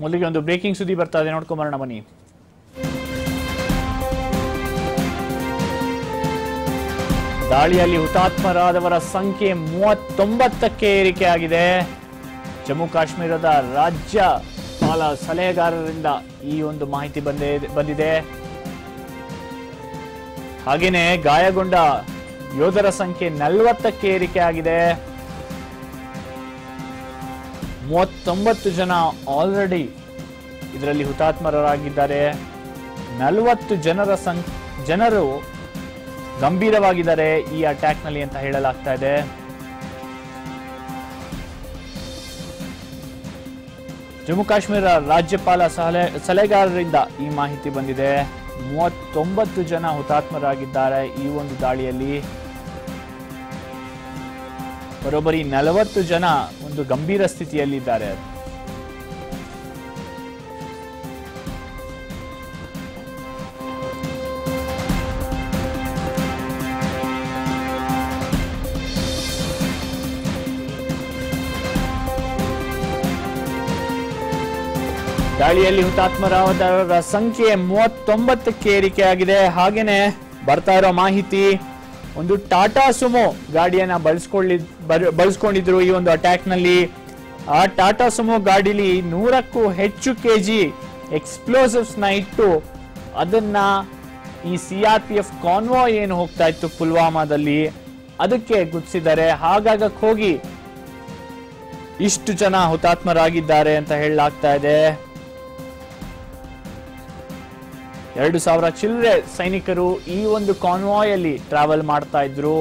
ಮೊದಲಿಗೆ ಒಂದು ಬ್ರೇಕಿಂಗ್ ಸುದ್ದಿ ಬರ್ತಾ ಇದೆ ನೋಡ್ಕೊಂಬರೋಣ ಬನ್ನಿ ದಾಳಿಯಲ್ಲಿ ಹುತಾತ್ಮರಾದವರ ಸಂಖ್ಯೆ ಮೂವತ್ತೊಂಬತ್ತಕ್ಕೆ ಏರಿಕೆಯಾಗಿದೆ ಜಮ್ಮು ಕಾಶ್ಮೀರದ ರಾಜ್ಯ ಪಾಲ ಸಲಹೆಗಾರರಿಂದ ಈ ಒಂದು ಮಾಹಿತಿ ಬಂದೇ ಬಂದಿದೆ ಹಾಗೇನೆ ಗಾಯಗೊಂಡ ಯೋಧರ ಸಂಖ್ಯೆ ನಲವತ್ತಕ್ಕೆ ಏರಿಕೆಯಾಗಿದೆ ಮೂವತ್ತೊಂಬತ್ತು ಜನ ಆಲ್ರೆಡಿ ಇದರಲ್ಲಿ ಹುತಾತ್ಮರಾಗಿದ್ದಾರೆ ನಲವತ್ತು ಜನರ ಸಂ ಜನರು ಗಂಭೀರವಾಗಿದ್ದಾರೆ ಈ ಅಟ್ಯಾಕ್ ನಲ್ಲಿ ಅಂತ ಹೇಳಲಾಗ್ತಾ ಇದೆ ಜಮ್ಮು ಕಾಶ್ಮೀರ ರಾಜ್ಯಪಾಲ ಸಲಹೆ ಸಲಹೆಗಾರರಿಂದ ಈ ಮಾಹಿತಿ ಬಂದಿದೆ ಮೂವತ್ತೊಂಬತ್ತು ಜನ ಹುತಾತ್ಮರಾಗಿದ್ದಾರೆ ಈ ಒಂದು ದಾಳಿಯಲ್ಲಿ ಬರೋಬ್ಬರಿ ನಲವತ್ತು ಜನ ಒಂದು ಗಂಭೀರ ಸ್ಥಿತಿಯಲ್ಲಿದ್ದಾರೆ ದಾಳಿಯಲ್ಲಿ ಹುತಾತ್ಮರಾದವರ ಸಂಖ್ಯೆ ಮೂವತ್ತೊಂಬತ್ತಕ್ಕೆ ಏರಿಕೆಯಾಗಿದೆ ಹಾಗೇನೆ ಬರ್ತಾ ಇರೋ ಮಾಹಿತಿ ಒಂದು ಟಾಟಾ ಸುಮೋ ಗಾಡಿಯನ್ನ ಬಳಸ್ಕೊಳ್ಳಿ ಬರ್- ಬಳಸ್ಕೊಂಡಿದ್ರು ಈ ಒಂದು ಅಟ್ಯಾಕ್ ನಲ್ಲಿ ಆ ಟಾಟಾ ಸುಮೋ ಗಾಡಿಲಿ ನೂರಕ್ಕೂ ಹೆಚ್ಚು ಕೆಜಿ ಎಕ್ಸ್ಪ್ಲೋಸಿವ್ಸ್ ನ ಇಟ್ಟು ಅದನ್ನ ಈ C R P F convoy ಏನು ಹೋಗ್ತಾ ಇತ್ತು ಪುಲ್ವಾಮಾದಲ್ಲಿ ಅದಕ್ಕೆ ಗುರ್ತಿಸಿದ್ದಾರೆ ಹಾಗಾಗಕ್ ಹೋಗಿ ಇಷ್ಟು ಜನ ಹುತಾತ್ಮರಾಗಿದ್ದಾರೆ ಅಂತ ಹೇಳಲಾಗ್ತಾ ಇದೆ ಎರಡು ಸಾವಿರ ಚಿಲ್ಲರೆ ಸೈನಿಕರು ಈ ಒಂದು ಕಾನ್ವಾಯ್ ಅಲ್ಲಿ ಟ್ರಾವೆಲ್ ಮಾಡ್ತಾ ಇದ್ರು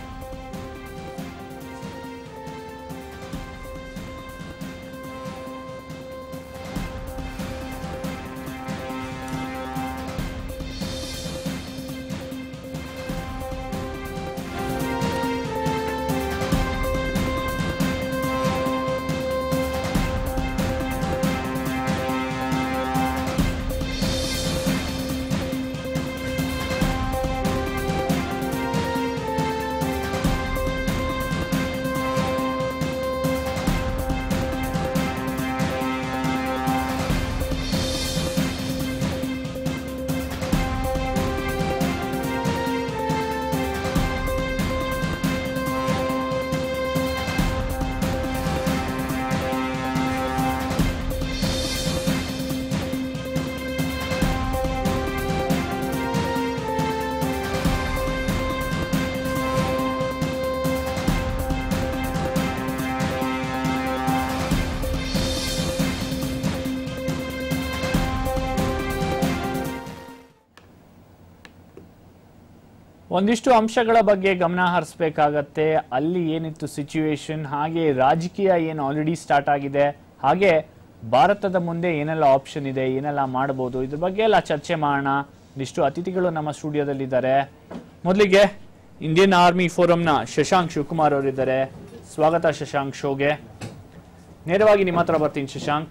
ಒಂದಿಷ್ಟು ಅಂಶಗಳ ಬಗ್ಗೆ ಗಮನ ಹರಿಸಬೇಕಾಗತ್ತೆ ಅಲ್ಲಿ ಏನಿತ್ತು ಸಿಚುವೇಶನ್ ಹಾಗೆ ರಾಜಕೀಯ ಏನು ಆಲ್ರೆಡಿ ಸ್ಟಾರ್ಟ್ ಆಗಿದೆ ಹಾಗೆ ಭಾರತದ ಮುಂದೆ ಏನೆಲ್ಲ ಆಪ್ಷನ್ ಇದೆ ಏನೆಲ್ಲ ಮಾಡಬಹುದು ಇದ್ರ ಬಗ್ಗೆ ಎಲ್ಲ ಚರ್ಚೆ ಮಾಡೋಣ ಇಷ್ಟು ಅತಿಥಿಗಳು ನಮ್ಮ ಸ್ಟುಡಿಯೋದಲ್ಲಿದ್ದಾರೆ ಮೊದಲಿಗೆ ಇಂಡಿಯನ್ ಆರ್ಮಿ ಫೋರಂನ ಶಶಾಂಕ್ ಶಿವಕುಮಾರ್ ಅವರಿದ್ದಾರೆ ಸ್ವಾಗತ ಶಶಾಂಕ್ ಶೋಗೆ ನೇರವಾಗಿ ನಿಮ್ಮ ಹತ್ರ ಬರ್ತೀನಿ ಶಶಾಂಕ್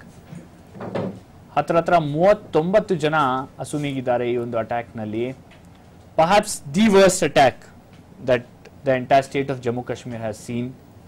ಹತ್ರ ಹತ್ರ ಮೂವತ್ತೊಂಬತ್ತು ಜನ ಅಸುನೀಗಿದ್ದಾರೆ ಈ ಒಂದು ಅಟ್ಯಾಕ್ ನಲ್ಲಿ perhaps the worst attack that the entire state of Jammu Kashmir has seen.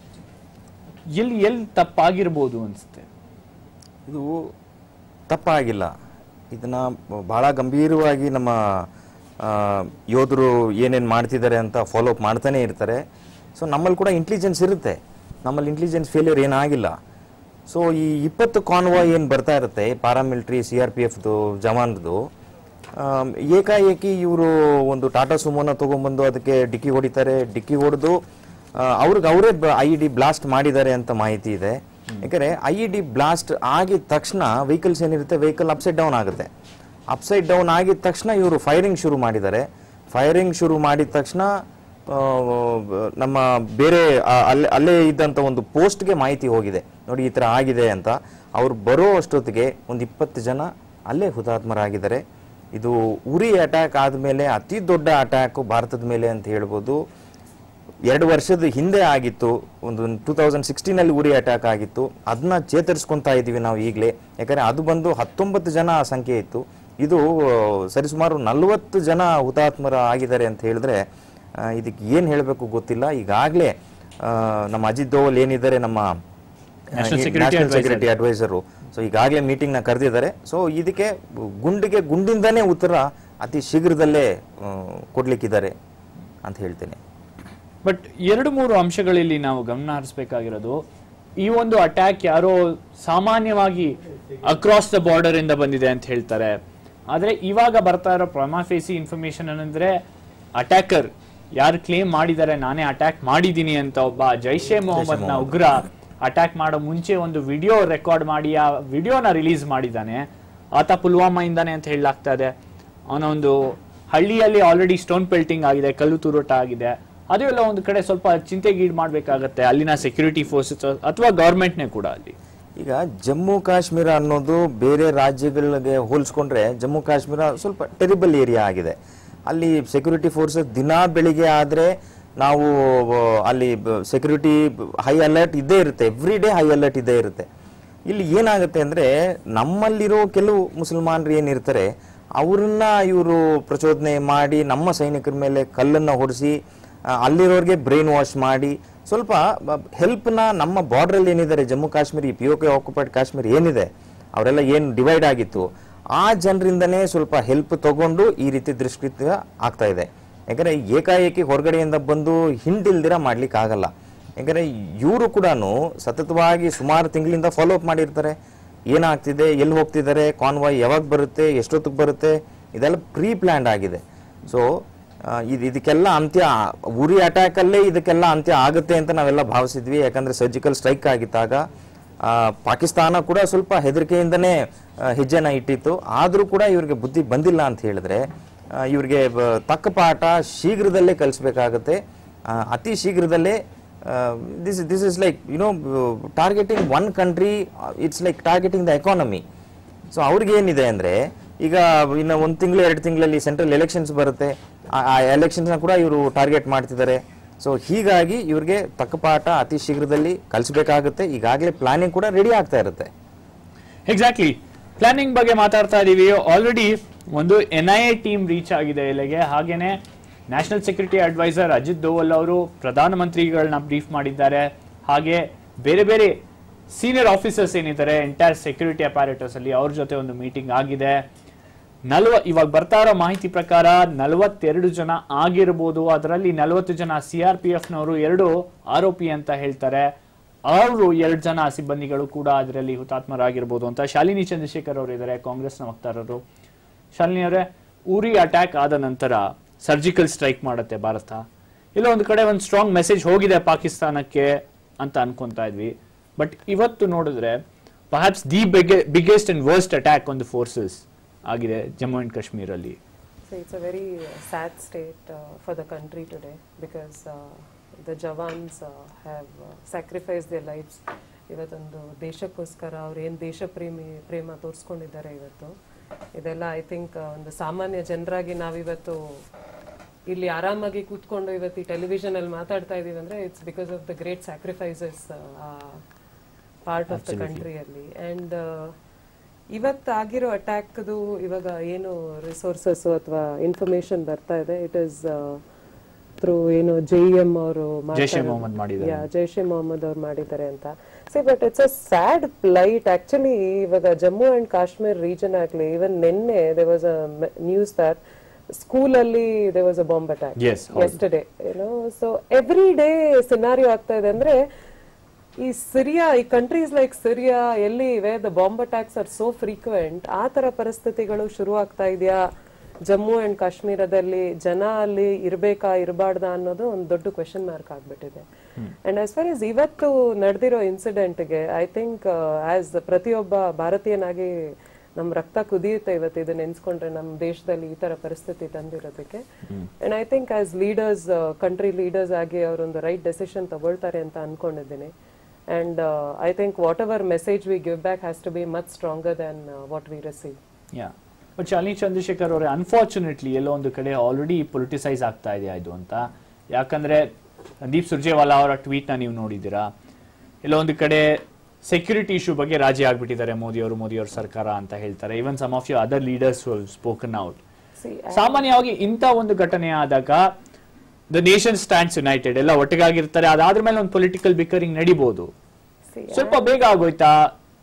ಎಲ್ಲಿ ಎಲ್ಲಿ ತಪ್ಪಾಗಿರ್ಬೋದು ಅನ್ಸುತ್ತೆ ಇದು ತಪ್ಪಾಗಿಲ್ಲ ಇದನ್ನ ಬಹಳ ಗಂಭೀರವಾಗಿ ನಮ್ಮ ಆ, ಯೋಧರು ಏನೇನು ಮಾಡ್ತಿದ್ದಾರೆ ಅಂತ ಫಾಲೋ ಅಪ್ ಮಾಡ್ತಾನೆ ಇರ್ತಾರೆ ಸೊ ನಮ್ಮಲ್ಲಿ ಕೂಡ ಇಂಟೆಲಿಜೆನ್ಸ್ ಇರುತ್ತೆ ನಮ್ಮಲ್ಲಿ ಇಂಟೆಲಿಜೆನ್ಸ್ ಫೇಲ್ಯೂರ್ ಏನಾಗಿಲ್ಲ ಸೊ ಈ ಇಪ್ಪತ್ತು ಕಾನ್ವಾಯ್ ಏನು ಬರ್ತಾ ಇರುತ್ತೆ ಪಾರಾಮಿಲಿಟ್ರಿ ಸಿ ಆರ್ ಪಿ ಎಫ್ದು ಜವಾನ್ರದು ಆಮ್, ಏಕಾಏಕಿ ಇವರು ಒಂದು ಟಾಟಾ ಸುಮೋನ ತಗೊಂಡ್ಬಂದು ಅದಕ್ಕೆ ಡಿಕ್ಕಿ ಹೊಡಿತಾರೆ ಡಿಕ್ಕಿ ಹೊಡೆದು ಅವ್ರಿಗೆ ಅವರೇ ಐ ಡಿ ಬ್ಲಾಸ್ಟ್ ಮಾಡಿದ್ದಾರೆ ಅಂತ ಮಾಹಿತಿ ಇದೆ ಯಾಕಂದ್ರೆ ಐ ಡಿ ಬ್ಲಾಸ್ಟ್ ಆಗಿದ ತಕ್ಷಣ ವೆಹಿಕಲ್ಸ್ ಏನಿರುತ್ತೆ ವೆಹಿಕಲ್ ಅಪ್ಸೈಡ್ ಡೌನ್ ಆಗುತ್ತೆ ಅಪ್ಸೈಡ್ ಡೌನ್ ಆಗಿದ ತಕ್ಷಣ ಇವರು ಫೈರಿಂಗ್ ಶುರು ಮಾಡಿದ್ದಾರೆ ಫೈರಿಂಗ್ ಶುರು ಮಾಡಿದ ತಕ್ಷಣ ಆ, ನಮ್ಮ ಬೇರೆ ಆ, ಅಲ್ಲೇ ಅಲ್ಲೇ ಇದ್ದಂಥ ಒಂದು ಪೋಸ್ಟ್ಗೆ ಮಾಹಿತಿ ಹೋಗಿದೆ ನೋಡಿ ಈ ಥರ ಆಗಿದೆ ಅಂತ ಅವ್ರು ಬರೋ ಅಷ್ಟೊತ್ತಿಗೆ ಒಂದು ಇಪ್ಪತ್ತು ಜನ ಅಲ್ಲೇ ಹುತಾತ್ಮರಾಗಿದ್ದಾರೆ ಇದು ಉರಿ ಅಟ್ಯಾಕ್ ಆದಮೇಲೆ ಅತಿ ದೊಡ್ಡ ಅಟ್ಯಾಕ್ ಭಾರತದ ಮೇಲೆ ಅಂತ ಹೇಳ್ಬೋದು ಎರಡು ವರ್ಷದ ಹಿಂದೆ ಆಗಿತ್ತು ಒಂದು ಟೂ ತೌಸಂಡ್ ಸಿಕ್ಸ್ಟೀನಲ್ಲಿ ಉರಿ ಅಟ್ಯಾಕ್ ಆಗಿತ್ತು ಅದನ್ನ ಚೇತರಿಸ್ಕೊಂತಾ ಇದ್ದೀವಿ ನಾವು ಈಗಲೇ ಯಾಕಂದರೆ ಅದು ಬಂದು ಹತ್ತೊಂಬತ್ತು ಜನ ಸಂಖ್ಯೆ ಇತ್ತು ಇದು ಆ, ಸರಿಸುಮಾರು ನಲವತ್ತು ಜನ ಹುತಾತ್ಮರ ಆಗಿದ್ದಾರೆ ಅಂತ ಹೇಳಿದ್ರೆ ಆ, ಇದಕ್ಕೆ ಏನು ಹೇಳಬೇಕು ಗೊತ್ತಿಲ್ಲ ಈಗಾಗಲೇ ನಮ್ಮ ಅಜಿತ್ ದೋವಲ್ ಏನಿದ್ದಾರೆ ನಮ್ಮ National Security national Advisor. Security advisor so ಈಗಾಗಲೇ ಮೀಟಿಂಗ್ನ ಕರೆದಿದ್ದಾರೆ ಸೊ ಇದಕ್ಕೆ ಗುಂಡಿಗೆ ಗುಂಡಿಂದನೇ ಉತ್ತರ ಅತಿ ಶೀಘ್ರದಲ್ಲೇ ಆ, ಕೊಡ್ಲಿಕ್ಕಿದ್ದಾರೆ ಅಂತ ಹೇಳ್ತೇನೆ ಬಟ್ ಎರಡು ಮೂರು ಅಂಶಗಳಲ್ಲಿ ನಾವು ಗಮನ ಹರಿಸಬೇಕಾಗಿರೋದು ಈ ಒಂದು ಅಟ್ಯಾಕ್ ಯಾರೋ ಸಾಮಾನ್ಯವಾಗಿ ಅಕ್ರಾಸ್ ದ ಬಾರ್ಡರ್ ಇಂದ ಬಂದಿದೆ ಅಂತ ಹೇಳ್ತಾರೆ ಆದ್ರೆ ಇವಾಗ ಬರ್ತಾ ಇರೋ ಪ್ರಮಾಫೇಸಿ ಇನ್ಫಾರ್ಮೇಶನ್ ಏನಂದ್ರೆ ಅಟ್ಯಾಕರ್ ಯಾರು ಕ್ಲೇಮ್ ಮಾಡಿದ್ದಾರೆ ನಾನೇ ಅಟ್ಯಾಕ್ ಮಾಡಿದ್ದೀನಿ ಅಂತ ಒಬ್ಬ ಜೈಷೆ ಮೊಹಮ್ಮದ್ ನ ಉಗ್ರ ಅಟ್ಯಾಕ್ ಮಾಡೋ ಮುಂಚೆ ಒಂದು ವಿಡಿಯೋ ರೆಕಾರ್ಡ್ ಮಾಡಿ ಆ ವಿಡಿಯೋನ ರಿಲೀಸ್ ಮಾಡಿದ್ದಾನೆ ಆತ ಪುಲ್ವಾಮಾ ಇಂದಾನೆ ಅಂತ ಹೇಳಲಾಗ್ತಾ ಇದೆ ಅವನ ಒಂದು ಹಳ್ಳಿಯಲ್ಲಿ ಆಲ್ರೆಡಿ ಸ್ಟೋನ್ ಪೆಲ್ಟಿಂಗ್ ಆಗಿದೆ ಕಲ್ಲು ತೂರಾಟ ಆಗಿದೆ ಅದು ಎಲ್ಲ ಒಂದು ಕಡೆ ಸ್ವಲ್ಪ ಚಿಂತೆಗೀಡು ಮಾಡಬೇಕಾಗತ್ತೆ ಅಲ್ಲಿನ ಸೆಕ್ಯೂರಿಟಿ ಫೋರ್ಸಸ್ ಅಥವಾ ಗೌರ್ಮೆಂಟ್ನೇ ಕೂಡ ಅಲ್ಲಿ ಈಗ ಜಮ್ಮು ಕಾಶ್ಮೀರ ಅನ್ನೋದು ಬೇರೆ ರಾಜ್ಯಗಳಿಗೆ ಹೋಲಿಸ್ಕೊಂಡ್ರೆ ಜಮ್ಮು ಕಾಶ್ಮೀರ ಸ್ವಲ್ಪ ಟೆರಿಬಲ್ ಏರಿಯಾ ಆಗಿದೆ ಅಲ್ಲಿ ಸೆಕ್ಯೂರಿಟಿ ಫೋರ್ಸಸ್ ದಿನಾ ಬೆಳಿಗ್ಗೆ ಆದರೆ ನಾವು ಆ, ಅಲ್ಲಿ ಸೆಕ್ಯೂರಿಟಿ ಹೈ ಅಲರ್ಟ್ ಇದ್ದೇ ಇರುತ್ತೆ ಎವ್ರಿ ಡೇ ಹೈ ಅಲರ್ಟ್ ಇದ್ದೇ ಇರುತ್ತೆ ಇಲ್ಲಿ ಏನಾಗುತ್ತೆ ಅಂದರೆ ನಮ್ಮಲ್ಲಿರೋ ಕೆಲವು ಮುಸಲ್ಮಾನರು ಏನಿರ್ತಾರೆ ಅವ್ರನ್ನ ಇವರು ಪ್ರಚೋದನೆ ಮಾಡಿ ನಮ್ಮ ಸೈನಿಕರ ಮೇಲೆ ಕಲ್ಲನ್ನು ಹೊಡಿಸಿ ಆ, ಅಲ್ಲಿರೋರಿಗೆ ಬ್ರೈನ್ ವಾಶ್ ಮಾಡಿ ಸ್ವಲ್ಪ ಹೆಲ್ಪ್ನ ನಮ್ಮ ಬಾರ್ಡ್ರಲ್ಲಿ ಏನಿದ್ದಾರೆ ಜಮ್ಮು ಕಾಶ್ಮೀರ ಈ P O K occupied Kashmir ಏನಿದೆ ಅವರೆಲ್ಲ ಏನು ಡಿವೈಡ್ ಆಗಿತ್ತು ಆ ಜನರಿಂದನೇ ಸ್ವಲ್ಪ ಹೆಲ್ಪ್ ತಗೊಂಡು ಈ ರೀತಿ ದುಷ್ಕೃತ್ಯ ಆಗ್ತಾ ಇದೆ ಯಾಕಂದ್ರೆ ಏಕಾಏಕಿ ಹೊರಗಡೆಯಿಂದ ಬಂದು ಹಿಂಡಿಲ್ದಿರ ಮಾಡ್ಲಿಕ್ಕೆ ಆಗಲ್ಲ ಯಾಕಂದ್ರೆ ಇವರು ಕೂಡ ಸತತವಾಗಿ ಸುಮಾರು ತಿಂಗಳಿಂದ ಫಾಲೋ ಅಪ್ ಮಾಡಿರ್ತಾರೆ ಏನಾಗ್ತಿದೆ ಎಲ್ಲಿ ಹೋಗ್ತಿದ್ದಾರೆ ಕಾನ್ವಾಯ್ ಯಾವಾಗ ಬರುತ್ತೆ ಎಷ್ಟೊತ್ತಿಗೆ ಬರುತ್ತೆ ಇದೆಲ್ಲ ಪ್ರೀ ಪ್ಲ್ಯಾಂಡ್ ಆಗಿದೆ ಸೊ ಇದು ಇದಕ್ಕೆಲ್ಲ ಅಂತ್ಯ ಉರಿ ಅಟ್ಯಾಕ್ ಅಲ್ಲೇ ಇದಕ್ಕೆಲ್ಲ ಅಂತ್ಯ ಆಗುತ್ತೆ ಅಂತ ನಾವೆಲ್ಲ ಭಾವಿಸಿದ್ವಿ ಯಾಕಂದ್ರೆ ಸರ್ಜಿಕಲ್ ಸ್ಟ್ರೈಕ್ ಆಗಿದ್ದಾಗ ಆ, ಪಾಕಿಸ್ತಾನ ಕೂಡ ಸ್ವಲ್ಪ ಹೆದರಿಕೆಯಿಂದನೇ ಆ, ಹೆಜ್ಜೆನ ಇಟ್ಟಿತ್ತು ಆದರೂ ಕೂಡ ಇವ್ರಿಗೆ ಬುದ್ಧಿ ಬಂದಿಲ್ಲ ಅಂತ ಹೇಳಿದ್ರೆ ಆ, ಇವ್ರಿಗೆ ಬ- ತಕ್ಕ ಪಾಠ ಶೀಘ್ರದಲ್ಲೇ ಕಲಿಸ್ಬೇಕಾಗತ್ತೆ ಆ, ಅತಿ ಶೀಘ್ರದಲ್ಲೇ this this is like you know targeting one country it's like targeting the economy so ಅವ್ರಿಗೆ ಏನಿದೆ ಅಂದ್ರೆ ಈಗ ಇನ್ನು ಒಂದು ತಿಂಗಳು ಎರಡು ತಿಂಗಳಲ್ಲಿ ಸೆಂಟ್ರಲ್ ಎಲೆಕ್ಷನ್ಸ್ ಬರುತ್ತೆ ಆ- ಆ ಎಲೆಕ್ಷನ್ಸ್ನ ಕೂಡ ಇವರು ಟಾರ್ಗೆಟ್ ಮಾಡ್ತಿದ್ದಾರೆ ಸೊ ಹೀಗಾಗಿ ಇವ್ರಿಗೆ ತಕ್ಕ ಪಾಠ ಅತಿ ಶೀಘ್ರದಲ್ಲಿ ಕಲಿಸ್ಬೇಕಾಗುತ್ತೆ ಈಗಾಗಲೇ ಪ್ಲಾನಿಂಗ್ ಕೂಡ ರೆಡಿ ಆಗ್ತಾ ಇರುತ್ತೆ ಎಕ್ಸಾಕ್ಟ್ಲಿ ಪ್ಲಾನಿಂಗ್ ಬಗ್ಗೆ ಮಾತಾಡ್ತಾ ಇದೀವಿ ಆಲ್ರೆಡಿ ಒಂದು N I A team reach ಆಗಿದೆ ಇಲ್ಲಿಗೆ ಹಾಗೇನೆ national security advisor Ajit Doval ಅವರು ಪ್ರಧಾನಮಂತ್ರಿಗಳನ್ನ ಬ್ರೀಫ್ ಮಾಡಿದ್ದಾರೆ ಹಾಗೆ ಬೇರೆ ಬೇರೆ ಸೀನಿಯರ್ ಆಫೀಸರ್ಸ್ ಏನಿದ್ದಾರೆ ಎಂಟೈರ್ ಸೆಕ್ಯೂರಿಟಿ ಅಪಾರೇಟರ್ಸ್ ಅಲ್ಲಿ ಅವ್ರ ಜೊತೆ ಒಂದು ಮೀಟಿಂಗ್ ಆಗಿದೆ ನಲ್ವ ಇವಾಗ ಬರ್ತಾ ಇರೋ ಮಾಹಿತಿ ಪ್ರಕಾರ ನಲವತ್ತೆರಡು ಜನ ಆಗಿರ್ಬೋದು ಅದರಲ್ಲಿ ನಲವತ್ತು ಜನ ಸಿ ಆರ್ ಪಿ ಎಫ್ ನವರು ಎರಡು ಆರೋಪಿ ಅಂತ ಹೇಳ್ತಾರೆ ಅವರು ಎರಡು ಜನ ಸಿಬ್ಬಂದಿಗಳು ಕೂಡ ಅದರಲ್ಲಿ ಹುತಾತ್ಮರಾಗಿರ್ಬೋದು ಅಂತ ಶಾಲಿನಿ ಚಂದ್ರಶೇಖರ್ ಅವರು ಇದ್ದಾರೆ ಕಾಂಗ್ರೆಸ್ನ ವಕ್ತಾರರು ಶಾಲಿನಿ ಅವರೇ ಉರಿ ಅಟ್ಯಾಕ್ ಆದ ನಂತರ ಸರ್ಜಿಕಲ್ ಸ್ಟ್ರೈಕ್ ಮಾಡುತ್ತೆ ಭಾರತ ಇಲ್ಲ ಒಂದು ಕಡೆ ಒಂದು ಸ್ಟ್ರಾಂಗ್ ಮೆಸೇಜ್ ಹೋಗಿದೆ ಪಾಕಿಸ್ತಾನಕ್ಕೆ ಅಂತ ಅನ್ಕೊಂತಾ ಇದ್ವಿ ಬಟ್ ಇವತ್ತು ನೋಡಿದ್ರೆ perhaps the biggest and worst attack on the forces ಆಗಿದೆ ಜಮ್ಮು ಅಂಡ್ ಕಾಶ್ಮೀರಲ್ಲಿ So it's a very uh, sad state uh, for the country today because uh, the Jawans uh, have uh, sacrificed their lives. ಇವತ್ತೊಂದು ದೇಶಕ್ಕೋಸ್ಕರ ಅವ್ರು ಏನು ದೇಶ ಪ್ರೇಮಿ ಪ್ರೇಮ ತೋರಿಸ್ಕೊಂಡಿದ್ದಾರೆ ಇವತ್ತು ಇದೆಲ್ಲ ಐ ಥಿಂಕ್ ಒಂದು ಸಾಮಾನ್ಯ ಜನರಾಗಿ ನಾವಿವತ್ತು ಇಲ್ಲಿ ಆರಾಮಾಗಿ ಕೂತ್ಕೊಂಡು ಇವತ್ತು ಈ ಟೆಲಿವಿಷನ್ ಅಲ್ಲಿ ಮಾತಾಡ್ತಾ ಇದೀವಿ ಅಂದ್ರೆ it's because of the great sacrifices part of the ಕಂಟ್ರಿಯಲ್ಲಿ ಅಂಡ್ ಇವತ್ತು ಆಗಿರೋ ಅಟ್ಯಾಕ್ದು ಇವಾಗ ಏನು ರಿಸೋರ್ಸಸ್ ಅಥವಾ ಇನ್ಫಾರ್ಮೇಶನ್ ಬರ್ತಾ ಇದೆ ಇಟ್ ಇಸ್ ಥ್ರೂ ಏನು ಜೆ ಎಂ ಅವರು ಜೈಷ್ ಎ ಮೊಹಮ್ಮದ್ ಮಾಡಿದ್ದಾರೆ. ಯಾ ಜೈಷ್ ಎ ಮೊಹಮ್ಮದ್ ಅವ್ರು ಮಾಡಿದ್ದಾರೆ ಅಂತ see but it's a sad plight actually ಇವಾಗ ಜಮ್ಮು ಅಂಡ್ ಕಾಶ್ಮೀರ್ ರೀಜನ್ ಆಗ್ಲಿ ಇವನ್ ನಿನ್ನೆ they was a news that school ಅಲ್ಲಿ they was a bomb attack Yes, ಹೌದು. ಎಸ್ಟರ್ಡೇ ಏನೋ ಸೊ ಎವ್ರಿ ಡೇ ಸಿನಾರಿಯೋ ಆಗ್ತಾ ಇದೆ ಅಂದ್ರೆ ಈ ಸಿರಿಯಾ ಈ ಕಂಟ್ರೀಸ್ ಲೈಕ್ ಸಿರಿಯಾ ಎಲ್ಲಿ ಇವೆ the bomb attacks are so frequent ಆ ತರ ಪರಿಸ್ಥಿತಿಗಳು ಶುರು ಆಗ್ತಾ ಇದೆಯಾ ಜಮ್ಮು ಅಂಡ್ ಕಾಶ್ಮೀರದಲ್ಲಿ ಜನ ಅಲ್ಲಿ ಇರ್ಬೇಕಾ ಇರಬಾರ್ದಾ ಅನ್ನೋದು ಒಂದು ದೊಡ್ಡ ಕ್ವೆಶನ್ ಮಾರ್ಕ್ ಆಗ್ಬಿಟ್ಟಿದೆ ಅಂಡ್ ಆಸ್ ಫಾರ್ ಎಸ್ ಇವತ್ತು ನಡೆದಿರೋ ಇನ್ಸಿಡೆಂಟ್ಗೆ ಐ ಥಿಂಕ್ ಆಸ್ ಪ್ರತಿಯೊಬ್ಬ ಭಾರತೀಯನಾಗಿ ನಮ್ ರಕ್ತ ಕುದಿಯುತ್ತೆ ಇವತ್ತು ಇದನ್ನ ನೆನ್ಸ್ಕೊಂಡ್ರೆ ನಮ್ಮ ದೇಶದಲ್ಲಿ ಈ ತರ ಪರಿಸ್ಥಿತಿ ತಂದಿರೋದಕ್ಕೆ and I think as leaders country leaders ಆಗಿ ಅವರೊಂದು ರೈಟ್ ಡೆಸಿಷನ್ ತಗೊಳ್ತಾರೆ ಅಂತ ಅನ್ಕೊಂಡಿದ್ದೀನಿ and I think what whatever message we give back has to be much stronger than what we receive ya but Shalini Chandrashekhar ಅವರೇ ಅನ್ಫಾರ್ಚುನೇಟ್ಲಿ ಎಲ್ಲೋ ಒಂದು ಕಡೆ ಆಲ್ರೆಡಿ ಪೊಲಿಟಿಸೈಸ್ ಆಗ್ತಾ ಇದೆ ಇದು ಅಂತ ಯಾಕಂದ್ರೆ ದೀಪ್ ಸುರ್ಜೇವಾಲಾ ಅವರ ಟ್ವೀಟ್ ನ ನೀವು ನೋಡಿದ್ದೀರಾ ಎಲ್ಲೋ ಒಂದು ಕಡೆ ಸೆಕ್ಯೂರಿಟಿ ಇಶ್ಯೂ ಬಗ್ಗೆ ರಾಜಿ ಆಗ್ಬಿಟ್ಟಿದ್ದಾರೆ ಮೋದಿ ಅವರು ಮೋದಿ ಅವ್ರ ಸರ್ಕಾರ ಅಂತ ಹೇಳ್ತಾರೆ even some of you other leaders spoken out ಸಾಮಾನ್ಯವಾಗಿ ಇಂಥ ಒಂದು ಘಟನೆ ಆದಾಗ ದ ನೇಷನ್ ಸ್ಟ್ಯಾಂಡ್ಸ್ ಯುನೈಟೆಡ್ ಎಲ್ಲ ಒಟ್ಟಿಗಾಗಿರ್ತಾರೆ ಅದಾದ್ರ ಮೇಲೆ ಒಂದು ಪೊಲಿಟಿಕಲ್ ಬಿಕರಿಂಗ್ ನಡಿಬಹುದು ಸ್ವಲ್ಪ ಬೇಗ ಆಗೋಯ್ತಾ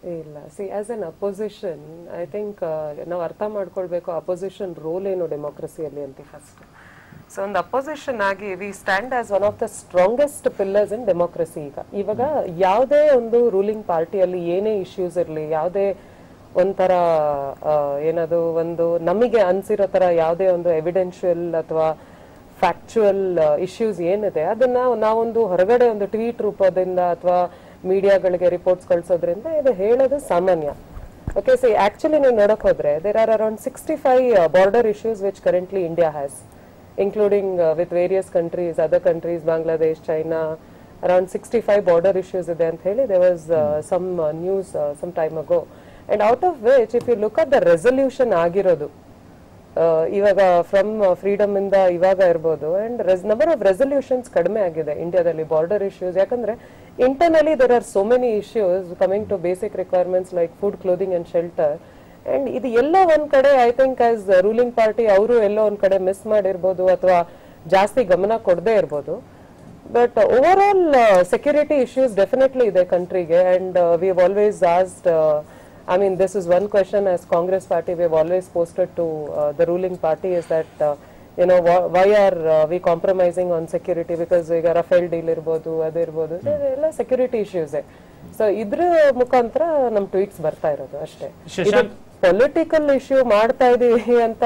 ಇಲ್ಲ see as an opposition I think ನಾವು ಅರ್ಥ ಮಾಡ್ಕೊಳ್ಬೇಕು ಅಪೋಸಿಷನ್ ರೋಲ್ ಏನು ಡೆಮೋಕ್ರಸಿಯಲ್ಲಿ ಅಂತ ಫಸ್ಟ್ ಸೊ ಒಂದು ಅಪೋಸಿಷನ್ ಆಗಿ we stand as one of the strongest pillars in democracy ಈಗ ಇವಾಗ ಯಾವುದೇ ಒಂದು ರೂಲಿಂಗ್ ಪಾರ್ಟಿಯಲ್ಲಿ ಏನೇ ಇಶ್ಯೂಸ್ ಇರಲಿ ಯಾವುದೇ ಒಂಥರ ಆ, ಏನದು ಒಂದು ನಮಗೆ ಅನ್ಸಿರೋ ತರ ಯಾವುದೇ ಒಂದು ಎವಿಡೆನ್ಷಿಯಲ್ ಅಥವಾ ಫ್ಯಾಕ್ಚುಯಲ್ ಇಶ್ಯೂಸ್ ಏನಿದೆ ಅದನ್ನ ನಾವೊಂದು ಹೊರಗಡೆ ಒಂದು ಟ್ವೀಟ್ ರೂಪದಿಂದ ಅಥವಾ ಮೀಡಿಯಾಗಳಿಗೆ ರಿಪೋರ್ಟ್ಸ್ ಕಳ್ಸೋದ್ರಿಂದ ಇದು ಹೇಳೋದು ಸಾಮಾನ್ಯ ಓಕೆ ಸಿ ಆಕ್ಚುಲಿ ನೀವು ನೋಡಕ್ ಹೋದ್ರೆ there are around sixty five border issues which currently India has including with various countries other countries Bangladesh China around sixty five border issues ಇದೆ ಅಂತ ಹೇಳಿ they was some news some time ago and out of which if you look at the resolution ಆಗಿರೋದು ಆ, ಇವಾಗ from freedom ಇಂದ ಇವಾಗ ಇರ್ಬೋದು and number of resolutions ಕಡಿಮೆ ಆಗಿದೆ ಇಂಡಿಯಾದಲ್ಲಿ ಬಾರ್ಡರ್ ಇಶ್ಯೂಸ್ ಯಾಕಂದ್ರೆ internally there are so many issues coming to basic requirements like food clothing and shelter and ಇದು ಎಲ್ಲ ಒಂದ್ ಕಡೆ I think as ruling party ಅವರು ಎಲ್ಲೋ ಒಂದ್ ಕಡೆ ಮಿಸ್ ಮಾಡಿರ್ಬೋದು ಅಥವಾ ಜಾಸ್ತಿ ಗಮನ ಕೊಡದೇ ಇರ್ಬೋದು but over all security issues definitely ಇದೆ ಕಂಟ್ರಿಗೆ and we have always asked I mean, this is one question as Congress party we've always posted to uh, the ruling party is that, uh, you know, wh- why are uh, we compromising on security? Because ಈಗ Rafale deal ಇರ್ಬೋದು ಅದು ಇರ್ಬೋದು ಎಲ್ಲ security issues so ಇದ್ರ ಮುಖಾಂತರ ನಮ್ tweets ಬರ್ತಾ ಇರೋದು ಅಷ್ಟೇ ಶಶಾಂಕ್. ಪೊಲಿಟಿಕಲ್ ಇಶ್ಯೂ ಮಾಡ್ತಾ ಇದೀವಿ ಅಂತ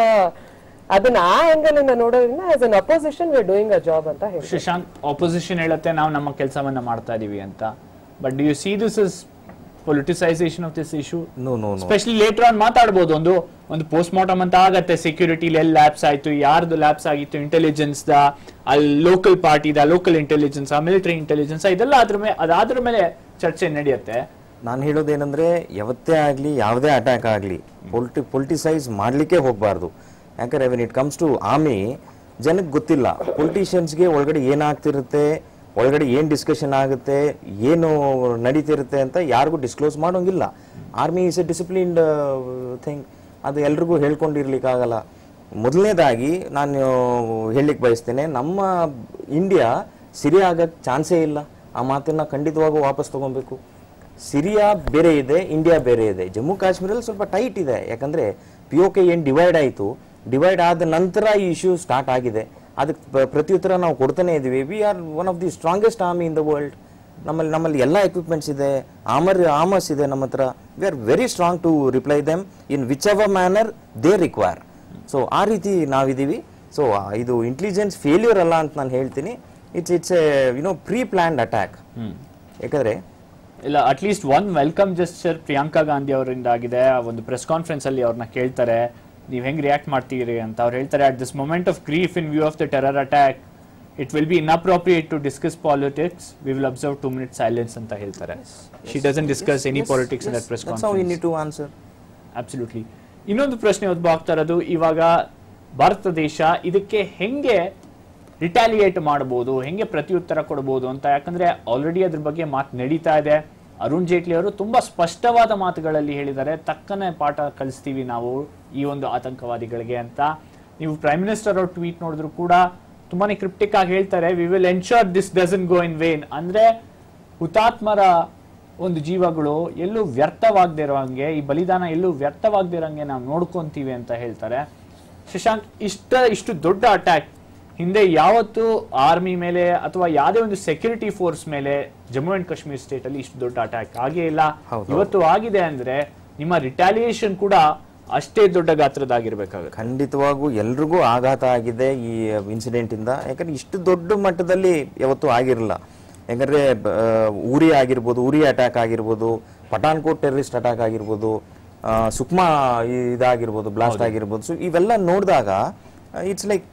ಅದನ್ನ ಆ ಆಂಗಲ್ ಇಂದ ನೋಡೋದ್ರಿಂದ as an opposition we doing a job ಅಂತ ಹೇಳಿ ಶಶಾಂಕ್ ಆಪೋಸಿಷನ್ ಹೇಳುತ್ತೆ ನಾವು ನಮ್ಮ ಕೆಲಸವನ್ನ ಮಾಡ್ತಾ ಇದೀವಿ ಅಂತ but do you see this is politicisation of this issue no no no specially later on ಮಾತಾಡ್ಬೋದು ಒಂದು ಒಂದು ಪೋಸ್ಟ್ ಮಾರ್ಟಮ್ ಅಂತ ಆಗತ್ತೆ ಸೆಕ್ಯೂರಿಟಿ ಎಲ್ಲಿ ಲ್ಯಾಬ್ಸ್ ಆಯ್ತು ಯಾರ್ದು ಲ್ಯಾಬ್ಸ್ ಆಗಿತ್ತು ಇಂಟೆಲಿಜೆನ್ಸ್ ದ ಅಲ್ಲಿ local party the local intelligence military intelligence ಇದೆಲ್ಲ ಅದ್ರ ಮೇಲೆ ಅದಾದ್ರ ಮೇಲೆ ಚರ್ಚೆ ನಡೆಯುತ್ತೆ ನಾನು ಹೇಳೋದೇನೆಂದ್ರೆ ಯಾವತ್ತೇ ಆಗಲಿ ಯಾವುದೇ ಅಟ್ಯಾಕ್ ಆಗಲಿ ಪೊಲಿಟಿ ಪೊಲಿಟಿಸೈಸ್ ಮಾಡಲಿಕ್ಕೆ ಹೋಗಬಾರ್ದು ಯಾಕಂದ್ರೆ when it comes to army ಜನಕ್ಕೆ ಗೊತ್ತಿಲ್ಲ ಪೊಲಿಟಿಷಿಯನ್ಸ್ಗೆ ಒಳಗಡೆ ಏನಾಗ್ತಿರುತ್ತೆ ಒಳಗಡೆ ಏನು ಡಿಸ್ಕಷನ್ ಆಗುತ್ತೆ ಏನು ನಡೀತಿರುತ್ತೆ ಅಂತ ಯಾರಿಗೂ ಡಿಸ್ಕ್ಲೋಸ್ ಮಾಡೋಂಗಿಲ್ಲ army is a disciplined thing ಅದು ಎಲ್ರಿಗೂ ಹೇಳ್ಕೊಂಡಿರ್ಲಿಕ್ಕಾಗಲ್ಲ ಮೊದಲನೇದಾಗಿ ನಾನು ಹೇಳಲಿಕ್ಕೆ ಬಯಸ್ತೇನೆ ನಮ್ಮ ಇಂಡಿಯಾ ಸಿರಿಯಾ ಆಗಕ್ಕೆ ಚಾನ್ಸೇ ಇಲ್ಲ ಆ ಮಾತನ್ನ ಖಂಡಿತವಾಗೂ ವಾಪಸ್ ತಗೊಬೇಕು ಸಿರಿಯಾ ಬೇರೆ ಇದೆ ಇಂಡಿಯಾ ಬೇರೆ ಇದೆ ಜಮ್ಮು ಕಾಶ್ಮೀರಲ್ಲಿ ಸ್ವಲ್ಪ ಟೈಟ್ ಇದೆ ಯಾಕಂದ್ರೆ ಪಿ ಓ ಕೆ ಏನು ಡಿವೈಡ್ ಆಯಿತು ಡಿವೈಡ್ ಆದ ನಂತರ ಈ ಇಶ್ಯೂ ಸ್ಟಾರ್ಟ್ ಆಗಿದೆ ಅದಕ್ಕೆ ಪ್ರ- ಪ್ರತ್ಯುತ್ತರ ನಾವು ಕೊಡ್ತಾನೆ ಇದೀವಿ we are one of the strongest army in the world ನಮ್ಮಲ್ಲಿ ನಮ್ಮಲ್ಲಿ ಎಲ್ಲ ಎಕ್ವಿಪ್ಮೆಂಟ್ಸ್ ಇದೆ ಆಮರ್ ಆಮರ್ಸ್ ಇದೆ ನಮ್ಮ ಹತ್ರ we are very strong to reply them in which ever manner they require so ಆ ರೀತಿ ನಾವಿದ್ದೀವಿ ಸೊ ಇದು ಇಂಟೆಲಿಜೆನ್ಸ್ ಫೇಲ್ಯೂರ್ ಅಲ್ಲ ಅಂತ ನಾನು ಹೇಳ್ತೀನಿ it's it's a you know pre planned attack ಯಾಕಂದ್ರೆ ಇಲ್ಲ at least one welcome gesture Priyanka Gandhi ಅವರಿಂದ ಆಗಿದೆ ಆ ಒಂದು ಪ್ರೆಸ್ ಕಾನ್ಫರೆನ್ಸ್ ಅಲ್ಲಿ ಅವ್ರನ್ನ ಕೇಳ್ತಾರೆ ನೀವು ಹೆಂಗ್ ರಿಯಾಕ್ಟ್ ಮಾಡ್ತೀರಿ ಅಂತ ಅವ್ರು ಹೇಳ್ತಾರೆ at this moment of grief in view of the terror attack it will be inappropriate to discuss politics we will observe two minute silence ಅಂತ ಹೇಳ್ತಾರೆ she doesn't discuss any politics in that press That's how we conference need to answer. Absolutely ಇನ್ನೊಂದು ಪ್ರಶ್ನೆ ಉದ್ಭವ ಆಗ್ತಾ ಇರೋದು ಇವಾಗ ಭಾರತ ದೇಶ ಇದಕ್ಕೆ ಹೆಂಗೆ ರಿಟಾಲಿಯೇಟ್ ಮಾಡಬಹುದು ಹೆಂಗೆ ಪ್ರತ್ಯುತ್ತರ ಕೊಡಬಹುದು ಅಂತ ಯಾಕಂದ್ರೆ ಆಲ್ರೆಡಿ ಅದ್ರ ಬಗ್ಗೆ ಮಾತು ನಡೀತಾ ಇದೆ ಅರುಣ್ ಜೇಟ್ಲಿ ಅವರು ತುಂಬಾ ಸ್ಪಷ್ಟವಾದ ಮಾತುಗಳಲ್ಲಿ ಹೇಳಿದ್ದಾರೆ ತಕ್ಕನೆ ಪಾಠ ಕಲಿಸ್ತೀವಿ ನಾವು ಈ ಒಂದು ಆತಂಕವಾದಿಗಳಿಗೆ ಅಂತ ನೀವು ಪ್ರೈಮ್ ಮಿನಿಸ್ಟರ್ ಅವ್ರ ಟ್ವೀಟ್ ನೋಡಿದ್ರು ಕೂಡ ತುಂಬಾನೇ ಕ್ರಿಪ್ಟಿಕ್ ಆಗಿ ಹೇಳ್ತಾರೆ we will ensure this doesn't go in vain ಅಂದ್ರೆ ಹುತಾತ್ಮರ ಒಂದು ಜೀವಗಳು ಎಲ್ಲೂ ವ್ಯರ್ಥವಾಗದೇ ಇರೋಂಗೆ ಈ ಬಲಿದಾನ ಎಲ್ಲೂ ವ್ಯರ್ಥವಾಗದೇ ಇರೋಂಗೆ ನಾವು ನೋಡ್ಕೊಂತೀವಿ ಅಂತ ಹೇಳ್ತಾರೆ ಶಶಾಂಕ್ ಇಷ್ಟ ಇಷ್ಟು ದೊಡ್ಡ ಅಟ್ಯಾಕ್ ಹಿಂದೆ ಯಾವತ್ತು ಆರ್ಮಿ ಮೇಲೆ ಅಥವಾ ಯಾವುದೇ ಒಂದು ಸೆಕ್ಯೂರಿಟಿ ಫೋರ್ಸ್ ಮೇಲೆ ಜಮ್ಮು ಅಂಡ್ ಕಾಶ್ಮೀರ್ ಸ್ಟೇಟ್ ಅಲ್ಲಿ ಇಷ್ಟು ದೊಡ್ಡ ಅಟ್ಯಾಕ್ ಆಗೇ ಇಲ್ಲ ಹೌದು. ಇವತ್ತು ಆಗಿದೆ ಅಂದ್ರೆ ನಿಮ್ಮ ರಿಟಾಲಿಯೇಷನ್ ಕೂಡ ಅಷ್ಟೇ ದೊಡ್ಡ ಗಾತ್ರದಾಗಿರ್ಬೇಕಾಗುತ್ತೆ ಖಂಡಿತವಾಗೂ ಎಲ್ರಿಗೂ ಆಘಾತ ಆಗಿದೆ ಈ ಇನ್ಸಿಡೆಂಟ್ ಇಂದ ಯಾಕಂದ್ರೆ ಇಷ್ಟು ದೊಡ್ಡ ಮಟ್ಟದಲ್ಲಿ ಯಾವತ್ತೂ ಆಗಿರಲಿಲ್ಲ ಯಾಕಂದ್ರೆ ಬ- ಆ, ಉರಿ ಆಗಿರ್ಬೋದು ಉರಿ ಅಟ್ಯಾಕ್ ಆಗಿರ್ಬೋದು ಪಠಾನ್ಕೋಟ್ ಟೆರರಿಸ್ಟ್ ಅಟ್ಯಾಕ್ ಆಗಿರ್ಬೋದು ಆ, ಸುಕ್ಮಾ ಇದಾಗಿರ್ಬೋದು ಬ್ಲಾಸ್ಟ್ ಆಗಿರ್ಬೋದು ಸೊ ಇವೆಲ್ಲ ನೋಡಿದಾಗ ಇಟ್ಸ್ ಲೈಕ್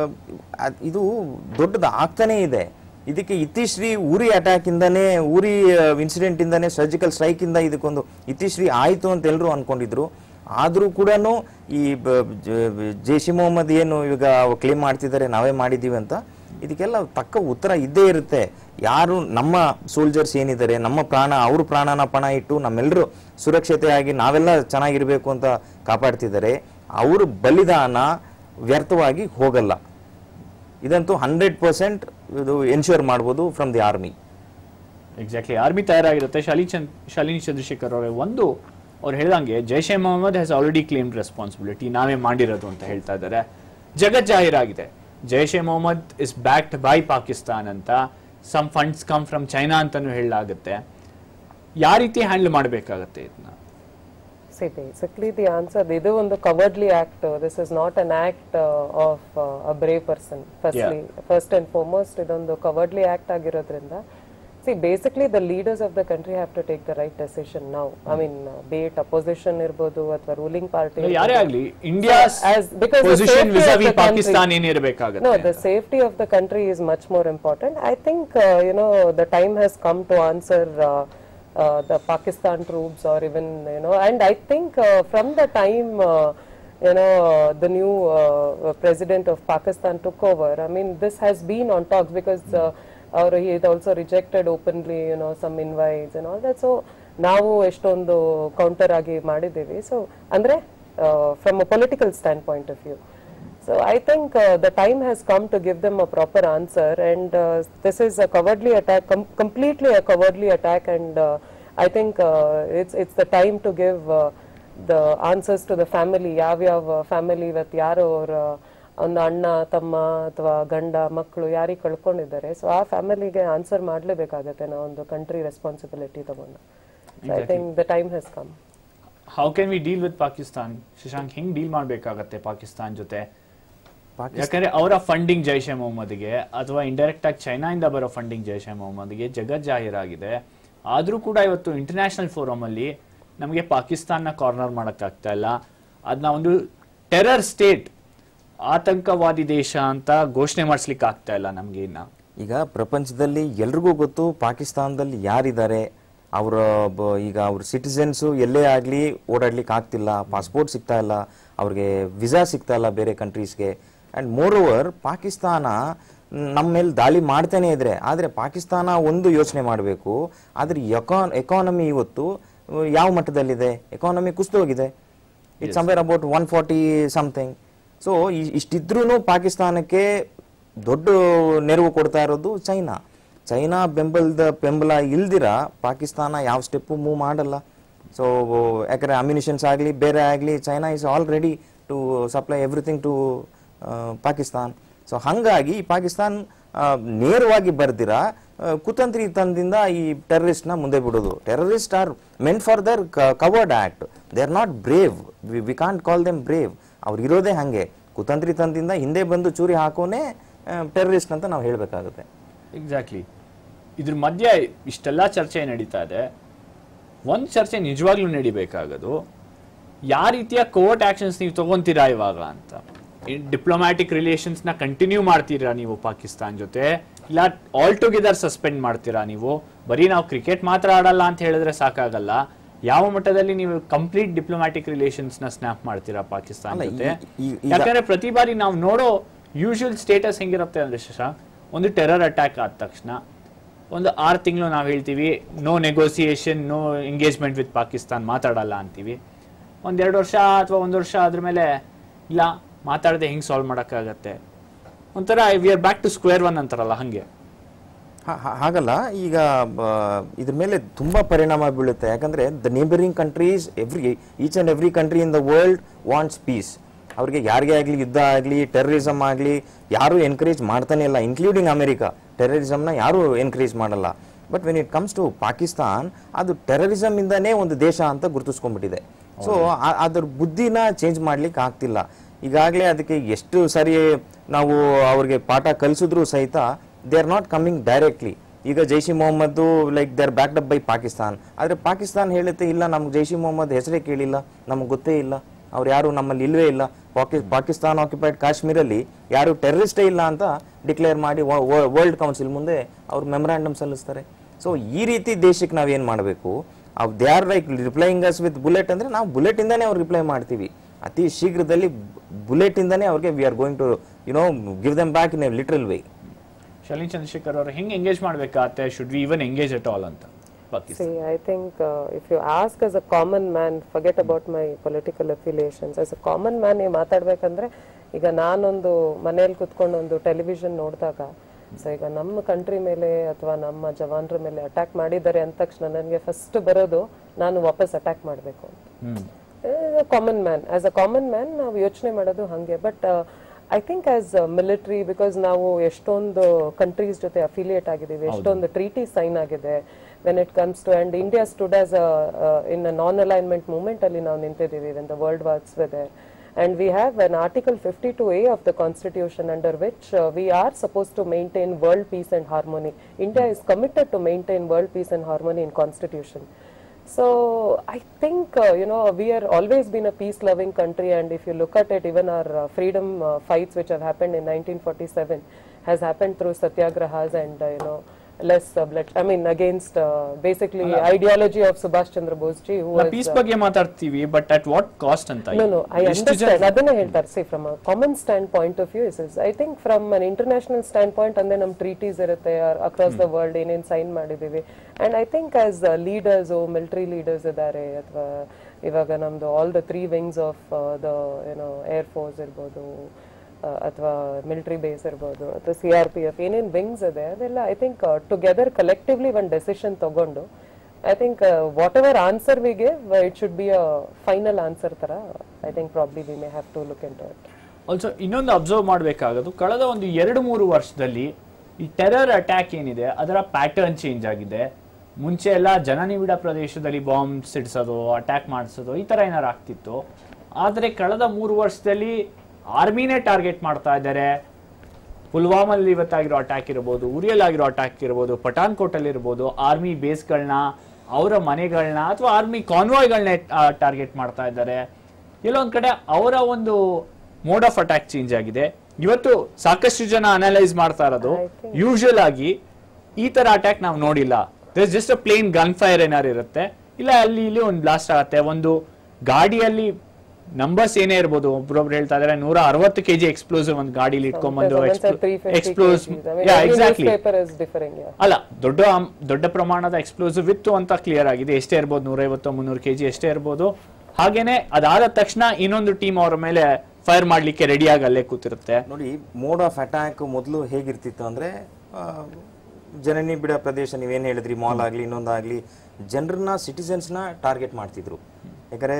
ಇದು ದೊಡ್ಡದು ಆಗ್ತಾನೇ ಇದೆ ಇದಕ್ಕೆ ಇತಿಶ್ರೀ ಉರಿ ಅಟ್ಯಾಕ್ ಇಂದಾನೆ ಉರಿ ಇನ್ಸಿಡೆಂಟ್ ಇಂದಾನೆ ಸರ್ಜಿಕಲ್ ಸ್ಟ್ರೈಕ್ ಇಂದ ಇದಕ್ಕೊಂದು ಇತಿಶ್ರೀ ಆಯ್ತು ಅಂತ ಎಲ್ಲರೂ ಅನ್ಕೊಂಡಿದ್ರು ಆದ್ರೂ ಕೂಡ ಈ ಬ- ಜ- ಜೈಷ್ ಇ ಮೊಹಮ್ಮದ್ ಏನು ಈಗ ಕ್ಲೇಮ್ ಮಾಡ್ತಿದ್ದಾರೆ ನಾವೇ ಮಾಡಿದ್ದೀವಿ ಅಂತ ಇದಕ್ಕೆಲ್ಲ ತಕ್ಕ ಉತ್ತರ ಇದ್ದೇ ಇರುತ್ತೆ ಯಾರು ನಮ್ಮ ಸೋಲ್ಜರ್ಸ್ ಏನಿದ್ದಾರೆ ನಮ್ಮ ಪ್ರಾಣ ಅವ್ರ ಪ್ರಾಣನ ಪಣ ಇಟ್ಟು ನಮ್ಮೆಲ್ಲರೂ ಸುರಕ್ಷತೆಯಾಗಿ ನಾವೆಲ್ಲ ಚೆನ್ನಾಗಿರ್ಬೇಕು ಅಂತ ಕಾಪಾಡ್ತಿದ್ದಾರೆ ಅವ್ರ ಬಲಿದಾನ ವ್ಯರ್ಥವಾಗಿ ಹೋಗಲ್ಲ ಇದಂತೂ ಹಂಡ್ರೆಡ್ ಪರ್ಸೆಂಟ್ ಇದು ಎನ್ಶೂರ್ ಮಾಡ್ಬೋದು from the army exactly army ತಯಾರಾಗಿರುತ್ತೆ ಶಾಲಿ ಚಂದ್ ಶಾಲಿನಿ ಚಂದ್ರಶೇಖರ್ ಅವರೇ ಒಂದು ಅವ್ರು ಹೇಳ್ದಂಗೆ Jaish e Mohammed has already claimed responsibility ನಾವೇ ಮಾಡಿರೋದು ಅಂತ ಹೇಳ್ತಾ ಇದ್ದಾರೆ ಜಗತ್ ಜಾಹೀರಾಗಿದೆ Jaish e Mohammed is backed by Pakistan ಅಂತ some funds come from China ಅಂತಾನು ಹೇಳಲಾಗುತ್ತೆ ಯಾವ ರೀತಿ ಹ್ಯಾಂಡಲ್ ಮಾಡಬೇಕಾಗತ್ತೆ ಇದನ್ನ See, basically the answer, ಇದು ಒಂದು cowardly act. This is not an act uh, of uh, a brave person. Firstly, first and foremost, ಇದೊಂದು cowardly act ಆಗಿರೋದ್ರಿಂದ See, basically the leaders of the country have to take the right decision now. I mean, uh, be it opposition ಇರ್ಬೋದು ಅಥವಾ ruling party. ಯಾರೇ ಇರ್ಬೋದು. ಆಗ್ಲಿ India's as- because the position safety of vis a vis the country- Pakistan No, ಏನಿರಬೇಕಾಗತ್ತೆ the safety of the country is much more important. I think, uh, you know, the time has come to answer uh, uh, the Pakistan troops or even, you know, and I think uh, from the time, uh, you know, uh, the new uh, president of Pakistan took over, I mean, this has been on talks because uh, or he had also rejected openly, you know, some invites and all that. So, ನಾವು ಎಷ್ಟೊಂದು counter ಆಗಿ ಮಾಡಿದ್ದೀವಿ so ಅಂದ್ರೆ from a political stand point of view So I think uh, the time has come to give them a proper answer, and uh, this is a cowardly attack, com- completely a cowardly attack, and uh, I think uh, it's it's the time to give uh, the answers to the family. ಯಾವ ಯಾವ family ಇವತ್ತು ಯಾರು ಅವ್ರ ಒಂದು ಅಣ್ಣ ತಮ್ಮ ಅಥವಾ ಗಂಡ ಮಕ್ಕಳು ಯಾರಿಗೆ ಕಳ್ಕೊಂಡಿದ್ದಾರೆ ಸೊ ಆ ಫ್ಯಾಮಿಲಿಗೆ ಆನ್ಸರ್ ಮಾಡಲೇಬೇಕಾಗತ್ತೆ ನಾವು ಒಂದು ಕಂಟ್ರಿ ರೆಸ್ಪಾನ್ಸಿಬಿಲಿಟಿ ತಗೊಂಡು I think the time has come how can we deal with Pakistan Shashank ಹೆಂಗ್ ಡೀಲ್ ಮಾಡ್ಬೇಕಾಗತ್ತೆ ಪಾಕಿಸ್ತಾನ್ ಜೊತೆ ಯಾಕಂದ್ರೆ ಅವರ ಫಂಡಿಂಗ್ ಜೈಷ್ ಎ ಮೊಹಮ್ಮದ್ಗೆ ಅಥವಾ ಇಂಡೈರೆಕ್ಟ್ ಆಗಿ ಚೈನಾ ಇಂದ ಬರೋ ಫಂಡಿಂಗ್ ಜೈಷ್ ಎ ಮೊಹಮ್ಮದ್ಗೆ ಜಗತ್ ಜಾಹೀರಾಗಿದೆ ಆದ್ರೂ ಕೂಡ ಇವತ್ತು ಇಂಟರ್ನ್ಯಾಷನಲ್ ಫೋರಮ್ ಅಲ್ಲಿ ನಮಗೆ ಪಾಕಿಸ್ತಾನ್ನ ಕಾರ್ನರ್ ಮಾಡಕ್ಕಾಗ್ತಾ ಇಲ್ಲ ಅದನ್ನ ಒಂದು ಟೆರರ್ ಸ್ಟೇಟ್ ಆತಂಕವಾದಿ ದೇಶ ಅಂತ ಘೋಷಣೆ ಮಾಡಿಸ್ಲಿಕ್ಕೆ ಆಗ್ತಾ ಇಲ್ಲ ನಮ್ಗೆ ಇನ್ನ ಈಗ ಪ್ರಪಂಚದಲ್ಲಿ ಎಲ್ರಿಗೂ ಗೊತ್ತು ಪಾಕಿಸ್ತಾನದಲ್ಲಿ ಯಾರಿದ್ದಾರೆ ಅವರ ಬ- ಈಗ ಅವ್ರ ಸಿಟಿಸನ್ಸು ಎಲ್ಲೇ ಆಗಲಿ ಓಡಾಡ್ಲಿಕ್ಕೆ ಆಗ್ತಿಲ್ಲ ಪಾಸ್ಪೋರ್ಟ್ ಸಿಗ್ತಾ ಇಲ್ಲ ಅವ್ರಿಗೆ ವಿಸಾ ಸಿಗ್ತಾ ಇಲ್ಲ ಬೇರೆ ಕಂಟ್ರೀಸ್ಗೆ ಆ್ಯಂಡ್ ಮೋರ್ ಓವರ್ ಪಾಕಿಸ್ತಾನ ನಮ್ಮ ಮೇಲೆ ದಾಳಿ ಮಾಡ್ತಾನೆ ಇದ್ರೆ ಆದರೆ ಪಾಕಿಸ್ತಾನ ಒಂದು ಯೋಚನೆ ಮಾಡಬೇಕು ಆದರೆ ಎಕಾನ್ ಎಕಾನಮಿ ಇವತ್ತು ಅಹ್, ಯಾವ ಮಟ್ಟದಲ್ಲಿದೆ ಎಕಾನಮಿ ಕುಸಿದೋಗಿದೆ it's somewhere about one forty something so ಇಷ್ಟಿದ್ರೂ ಪಾಕಿಸ್ತಾನಕ್ಕೆ ದೊಡ್ಡ ನೆರವು ಕೊಡ್ತಾ ಇರೋದು ಚೈನಾ ಚೈನಾ ಬೆಂಬಲದ ಬೆಂಬಲ ಇಲ್ದಿರ ಪಾಕಿಸ್ತಾನ ಯಾವ ಸ್ಟೆಪ್ಪು ಮೂವ್ ಮಾಡಲ್ಲ ಸೊ ಯಾಕಂದ್ರೆ ಅಮ್ಯುನಿಷನ್ಸ್ ಆಗಲಿ ಬೇರೆ ಆಗಲಿ China is already to supply everything to Pakistan so ಹಾಗಾಗಿ ಪಾಕಿಸ್ತಾನ್ ಆ, ನೇರವಾಗಿ ಬರ್ದಿರ ಆ, ಕುತಂತ್ರಿ ತಂದಿಂದ ಈ ಟೆರರಿಸ್ಟ್ನ ಮುಂದೆ ಬಿಡೋದು terrorist are meant for their covert act they are not brave we can't call them brave ಅವ್ರು ಇರೋದೇ ಹಾಗೆ ಕುತಂತ್ರಿ ತಂದಿಂದ ಹಿಂದೆ ಬಂದು ಚೂರಿ ಹಾಕೋನೆ ಟೆರರಿಸ್ಟ್ ಅಂತ ನಾವು ಹೇಳಬೇಕಾಗುತ್ತೆ ಎಕ್ಸಾಕ್ಟ್ಲಿ ಇದ್ರ ಮಧ್ಯೆ ಇಷ್ಟೆಲ್ಲ ಚರ್ಚೆ ನಡೀತಾ ಇದೆ ಒಂದು ಚರ್ಚೆ ನಿಜವಾಗ್ಲೂ ನಡಿಬೇಕಾಗೋದು ಯಾವ ರೀತಿಯ ಕೋರ್ಟ್ ಆಕ್ಷನ್ಸ್ ನೀವು ತಗೊಂತೀರಾ ಇವಾಗ ಅಂತ ಡಿಪ್ಲೊಮ್ಯಾಟಿಕ್ ರಿಲೇಷನ್ಸ್ನ ಕಂಟಿನ್ಯೂ ಮಾಡ್ತೀರಾ ನೀವು ಪಾಕಿಸ್ತಾನ್ ಜೊತೆ ಇಲ್ಲ ಆಲ್ ಟುಗೆದರ್ ಸಸ್ಪೆಂಡ್ ಮಾಡ್ತೀರಾ ನೀವು ಬರೀ ನಾವು ಕ್ರಿಕೆಟ್ ಮಾತ್ರ ಆಡಲ್ಲ ಅಂತ ಹೇಳಿದ್ರೆ ಸಾಕಾಗಲ್ಲ ಯಾವ ಮಟ್ಟದಲ್ಲಿ ನೀವು ಕಂಪ್ಲೀಟ್ ಡಿಪ್ಲೊಮ್ಯಾಟಿಕ್ ರಿಲೇಷನ್ಸ್ನ ಸ್ನ್ಯಾಪ್ ಮಾಡ್ತೀರಾ ಪಾಕಿಸ್ತಾನ್ ಅಲ್ಲ, ಜೊತೆ ಈ- ಈ- ಈಗ- ಯಾಕಂದ್ರೆ ಪ್ರತಿ ಬಾರಿ ನಾವು ನೋಡೋ ಯೂಶುವಲ್ ಸ್ಟೇಟಸ್ ಹೆಂಗಿರುತ್ತೆ ಅಂದ್ರೆ ಶಶಾಂಕ್ ಒಂದು ಟೆರರ್ ಅಟ್ಯಾಕ್ ಆದ ತಕ್ಷಣ ಒಂದು ಆರು ತಿಂಗಳು ನಾವು ಹೇಳ್ತೀವಿ no negotiation no engagement with Pakistan ಮಾತಾಡಲ್ಲ ಅಂತೀವಿ ಒಂದೆರಡು ವರ್ಷ ಅಥವಾ ಒಂದು ವರ್ಷ ಅದ್ರ ಮೇಲೆ ಇಲ್ಲ ಮಾತಾಡದೆ ಹೆಂಗೆ ಸಾಲ್ವ್ ಮಾಡೋಕ್ಕಾಗತ್ತೆ ಒಂಥರ we are back to square one ಅಂತಾರಲ್ಲ ಹಂಗೆ ಹಾ- ಹಾ- ಹಾಗಲ್ಲ ಈಗ ಬ- ಇದ್ರ ಮೇಲೆ ತುಂಬಾ ಪರಿಣಾಮ ಬೀಳುತ್ತೆ ಯಾಕಂದ್ರೆ the neighbouring countries every each and every country in the world wants peace ಅವ್ರಿಗೆ ಯಾರಿಗೇ ಆಗಲಿ ಯುದ್ಧ ಆಗಲಿ ಟೆರರಿಸಮ್ ಆಗಲಿ ಯಾರು ಎನ್ಕರೇಜ್ ಮಾಡ್ತಾನೆ ಇಲ್ಲ ಇನ್ಕ್ಲೂಡಿಂಗ್ ಅಮೆರಿಕ ಟೆರರಿಸಮ್ನ ಯಾರು ಎನ್ಕರೇಜ್ ಮಾಡಲ್ಲ but when it comes to Pakistan ಅದು ಟೆರರಿಸಮ್ ಇಂದಾನೇ ಒಂದು ದೇಶ ಅಂತ ಗುರುತಿಸ್ಕೊಂಡ್ಬಿಟ್ಟಿದೆ ಸೊ ಅದ್ರ ಬುದ್ಧಿನ ಚೇಂಜ್ ಮಾಡ್ಲಿಕ್ಕೆ ಆಗ್ತಿಲ್ಲ ಈಗಾಗಲೇ ಅದಕ್ಕೆ ಎಷ್ಟು ಸರಿ ನಾವು ಅವ್ರಿಗೆ ಪಾಠ ಕಲಿಸಿದ್ರು ಸಹಿತ they are not coming directly ಈಗ Jaish e Mohammed like they are backed up by Pakistan ಆದರೆ ಪಾಕಿಸ್ತಾನ್ ಹೇಳುತ್ತೆ ಇಲ್ಲ ನಮ್ಗೆ ಜೈಷ್ ಇ ಮೊಹಮ್ಮದ್ ಹೆಸರೇ ಕೇಳಿಲ್ಲ ನಮಗೆ ಗೊತ್ತೇ ಇಲ್ಲ ಅವ್ರು ಯಾರು ನಮ್ಮಲ್ಲಿ ಇಲ್ವೇ ಇಲ್ಲ ಪಾಕಿ ಪಾಕಿಸ್ತಾನ್ ಆಕ್ಯುಪೈಡ್ ಕಾಶ್ಮೀರಲ್ಲಿ ಯಾರು ಟೆರರಿಸ್ಟೇ ಇಲ್ಲ ಅಂತ ಡಿಕ್ಲೇರ್ ಮಾಡಿ ವರ್ಲ್ಡ್ ಕೌನ್ಸಿಲ್ ಮುಂದೆ ಅವ್ರು ಮೆಮೊರಾಂಡಮ್ ಸಲ್ಲಿಸ್ತಾರೆ ಸೊ ಈ ರೀತಿ ದೇಶಕ್ಕೆ ನಾವೇನು ಮಾಡಬೇಕು they are like replying us with bullet ಅಂದರೆ ನಾವು ಬುಲೆಟ್ ಇಂದಾನೇ ಅವ್ರು ರಿಪ್ಲೈ ಮಾಡ್ತೀವಿ ಅತಿ ಶೀಘ್ರದಲ್ಲಿ ಬುಲೆಟ್ ಇಂದಾನೇ ಅವ್ರಿಗೆ we are going to you know give them back in a literal way Shalini Chandrashekhar ಅವರು ಹೆಂಗೆ ಎಂಗೇಜ್ ಮಾಡ್ಬೇಕಾಗತ್ತೆ should we even engage at all ಅಂತ Pakistan See, I think uh, if you ask as a common man, forget about my political affiliations. As a common man, ನೀವು ಮಾತಾಡ್ಬೇಕಂದ್ರೆ ಈಗ ನಾನೊಂದು ಮನೇಲಿ ಕುತ್ಕೊಂಡು ಒಂದು ಟೆಲಿವಿಷನ್ ನೋಡಿದಾಗ ಸೊ ಈಗ ನಮ್ಮ ಕಂಟ್ರಿ ಮೇಲೆ ಅಥವಾ ನಮ್ಮ ಜವಾನರ ಮೇಲೆ ಅಟ್ಯಾಕ್ ಮಾಡಿದ್ದಾರೆ ಅಂದ ತಕ್ಷಣ ನನಗೆ ಫಸ್ಟ್ ಬರೋದು ನಾನು ವಾಪಸ್ ಅಟ್ಯಾಕ್ ಮಾಡಬೇಕು ಅಂತ ಹ್ಮ್ common man as a common man ನಾವು ಯೋಚನೆ ಮಾಡೋದು ಹಾಗೆ but I think as military because ನಾವು ಎಷ್ಟೊಂದು ಕಂಟ್ರೀಸ್ ಜೊತೆ ಅಫಿಲಿಯೇಟ್ ಆಗಿದ್ದೀವಿ ಎಷ್ಟೊಂದು ಟ್ರೀಟಿ ಸೈನ್ ಆಗಿದೆ when it comes to and India stood as in non alignment movement ಅಲ್ಲಿ ನಾವು ನಿಂತಿದ್ದೀವಿ ವೆನ್ ದ ವರ್ಲ್ಡ್ ವಾರ್ಸ್ ಇದೆ and we have an article 52a of the constitution under which uh, we are supposed to maintain world peace and harmony india is committed to maintain world peace and harmony in constitution so i think uh, you know we are always been a peace loving country and if you look at it even our uh, freedom uh, fights which have happened in 1947 has happened through satyagrahas and uh, you know less uh, blood i mean against uh, basically ideology of subhash chandra bose ji who was peace ಬಗ್ಗೆ ಮಾತಾಡ್ತೀವಿ but at what cost ಅಂತ No, no, I ಎಷ್ಟು ಜನ understand. ಅದನ್ನೇ ಹೇಳ್ತಾರೆ see from a common stand point of view is I think from an international stand point ಅಂದ್ರೆ ನಮ್ಮ treaties ಇರುತ್ತೆ ಅಕ್ರಾಸ್ ದ ವರ್ಲ್ಡ್ ಏನೇನು ಸೈನ್ ಮಾಡಿದೀವಿ and I think as leaders military leaders ಇದ್ದಾರೆ ಅಥವಾ ಇವಾಗ ನಮ್ದು all the three wings of the ಏನೋ ಏರ್ ಫೋರ್ಸ್ ಇರ್ಬೋದು ಅಥವಾ ಮಿಲಿಟರಿ ಬೇಸ್ ಇರ್ಬೋದು ಅಥವಾ ಸಿ ಆರ್ ಪಿ ಎಫ್ ಏನೇನು ವಿಂಗ್ಸ್ ಇದೆ ಅದೆಲ್ಲ ಐ ಥಿಂಕ್ ಟುಗೆದರ್ ಕಲೆಕ್ಟಿವ್ಲಿ ಒಂದು ಡೆಸಿಷನ್ ತಗೊಂಡು I think what ever answer we give it should be a final answer ತರ I think probably we may have to look in to it also ಇನ್ನೊಂದು observe ಮಾಡಬೇಕಾಗೋದು ಕಳೆದ ಒಂದು ಎರಡು ಮೂರು ವರ್ಷದಲ್ಲಿ ಈ ಟೆರರ್ ಅಟ್ಯಾಕ್ ಏನಿದೆ ಅದರ ಪ್ಯಾಟರ್ನ್ ಚೇಂಜ್ ಆಗಿದೆ ಮುಂಚೆ ಎಲ್ಲ ಜನನಿಬಿಡ ಪ್ರದೇಶದಲ್ಲಿ ಬಾಂಬ್ ಸಿಡಿಸೋದು ಅಟ್ಯಾಕ್ ಮಾಡಿಸೋದು ಈ ತರ ಏನಾರು ಆಗ್ತಿತ್ತು ಆದರೆ ಕಳೆದ ಮೂರು ವರ್ಷದಲ್ಲಿ ಆರ್ಮಿನೇ ಟಾರ್ಗೆಟ್ ಮಾಡ್ತಾ ಇದ್ದಾರೆ ಪುಲ್ವಾಮಲ್ಲಿ ಇವತ್ತಾಗಿರೋ ಅಟ್ಯಾಕ್ ಇರ್ಬೋದು ಉರಿಯಲ್ಲಿ ಆಗಿರೋ ಅಟ್ಯಾಕ್ ಇರ್ಬೋದು ಪಠಾನ್ಕೋಟಲ್ಲಿ ಇರ್ಬೋದು ಆರ್ಮಿ ಬೇಸ್ಗಳನ್ನ ಅವರ ಮನೆಗಳನ್ನ ಅಥವಾ ಆರ್ಮಿ ಕಾನ್ವಾಯ್ಗಳನ್ನ ಟಾರ್ಗೆಟ್ ಮಾಡ್ತಾ ಇದ್ದಾರೆ ಎಲ್ಲೊಂದ್ ಕಡೆ ಅವರ ಒಂದು ಮೋಡ್ ಆಫ್ ಅಟ್ಯಾಕ್ ಚೇಂಜ್ ಆಗಿದೆ ಇವತ್ತು ಸಾಕಷ್ಟು ಜನ ಅನಲೈಸ್ ಮಾಡ್ತಾ ಇರೋದು ಯೂಶುವಲ್ ಆಗಿ ಈ ತರ ಅಟ್ಯಾಕ್ ನಾವು ನೋಡಿಲ್ಲ this just a plain gun fire ಏನಾರು ಇರುತ್ತೆ ಇಲ್ಲ ಅಲ್ಲಿ ಇಲ್ಲಿ ಒಂದು ಬ್ಲಾಸ್ಟ್ ಆಗುತ್ತೆ ಒಂದು ಗಾಡಿಯಲ್ಲಿ ನಂಬರ್ಸ್ ಏನೇ ಇರ್ಬೋದು ಒಬ್ರೊಬ್ರು ಹೇಳ್ತಾ ಇದಾರೆ ನೂರ ಅರವತ್ತು ಕೆಜಿ ಎಕ್ಸ್ಪ್ಲೋಸಿವ್ ಒಂದು ಗಾಡಿಲಿ ಇಟ್ಕೊಂಡ್ಬಂದು explode exactly paper is differing ಅಲ್ಲ ದೊಡ್ಡ ಅಮ್- ದೊಡ್ಡ ಪ್ರಮಾಣದ ಎಕ್ಸ್ಪ್ಲೋಸಿವ್ ಇತ್ತು ಅಂತ ಕ್ಲಿಯರ್ ಆಗಿದೆ ಎಷ್ಟೇ ಇರ್ಬೋದು ನೂರೈವತ್ತು ಮುನ್ನೂರು ಕೆಜಿ ಎಷ್ಟೇ ಇರ್ಬೋದು ಹಾಗೇನೆ ಅದಾದ ತಕ್ಷಣ ಇನ್ನೊಂದು ಟೀಮ್ ಅವರ ಮೇಲೆ ಫೈರ್ ಮಾಡ್ಲಿಕ್ಕೆ ರೆಡಿಯಾಗಿ ಅಲ್ಲೇ ಕೂತಿರುತ್ತೆ ನೋಡಿ ಮೋಡ್ ಆಫ್ ಅಟ್ಯಾಕ್ ಮೊದಲು ಹೇಗಿರ್ತಿತ್ತು ಅಂದ್ರೆ ಆ, ಜನನಿ ಬಿಡ ಪ್ರದೇಶ ನೀವೇನು ಹೇಳಿದ್ರಿ ಮಾಲ್ ಆಗಲಿ ಇನ್ನೊಂದಾಗಲಿ ಜನರನ್ನ ಸಿಟಿಸನ್ಸ್ನ ಟಾರ್ಗೆಟ್ ಮಾಡ್ತಿದ್ರು ಯಾಕಂದರೆ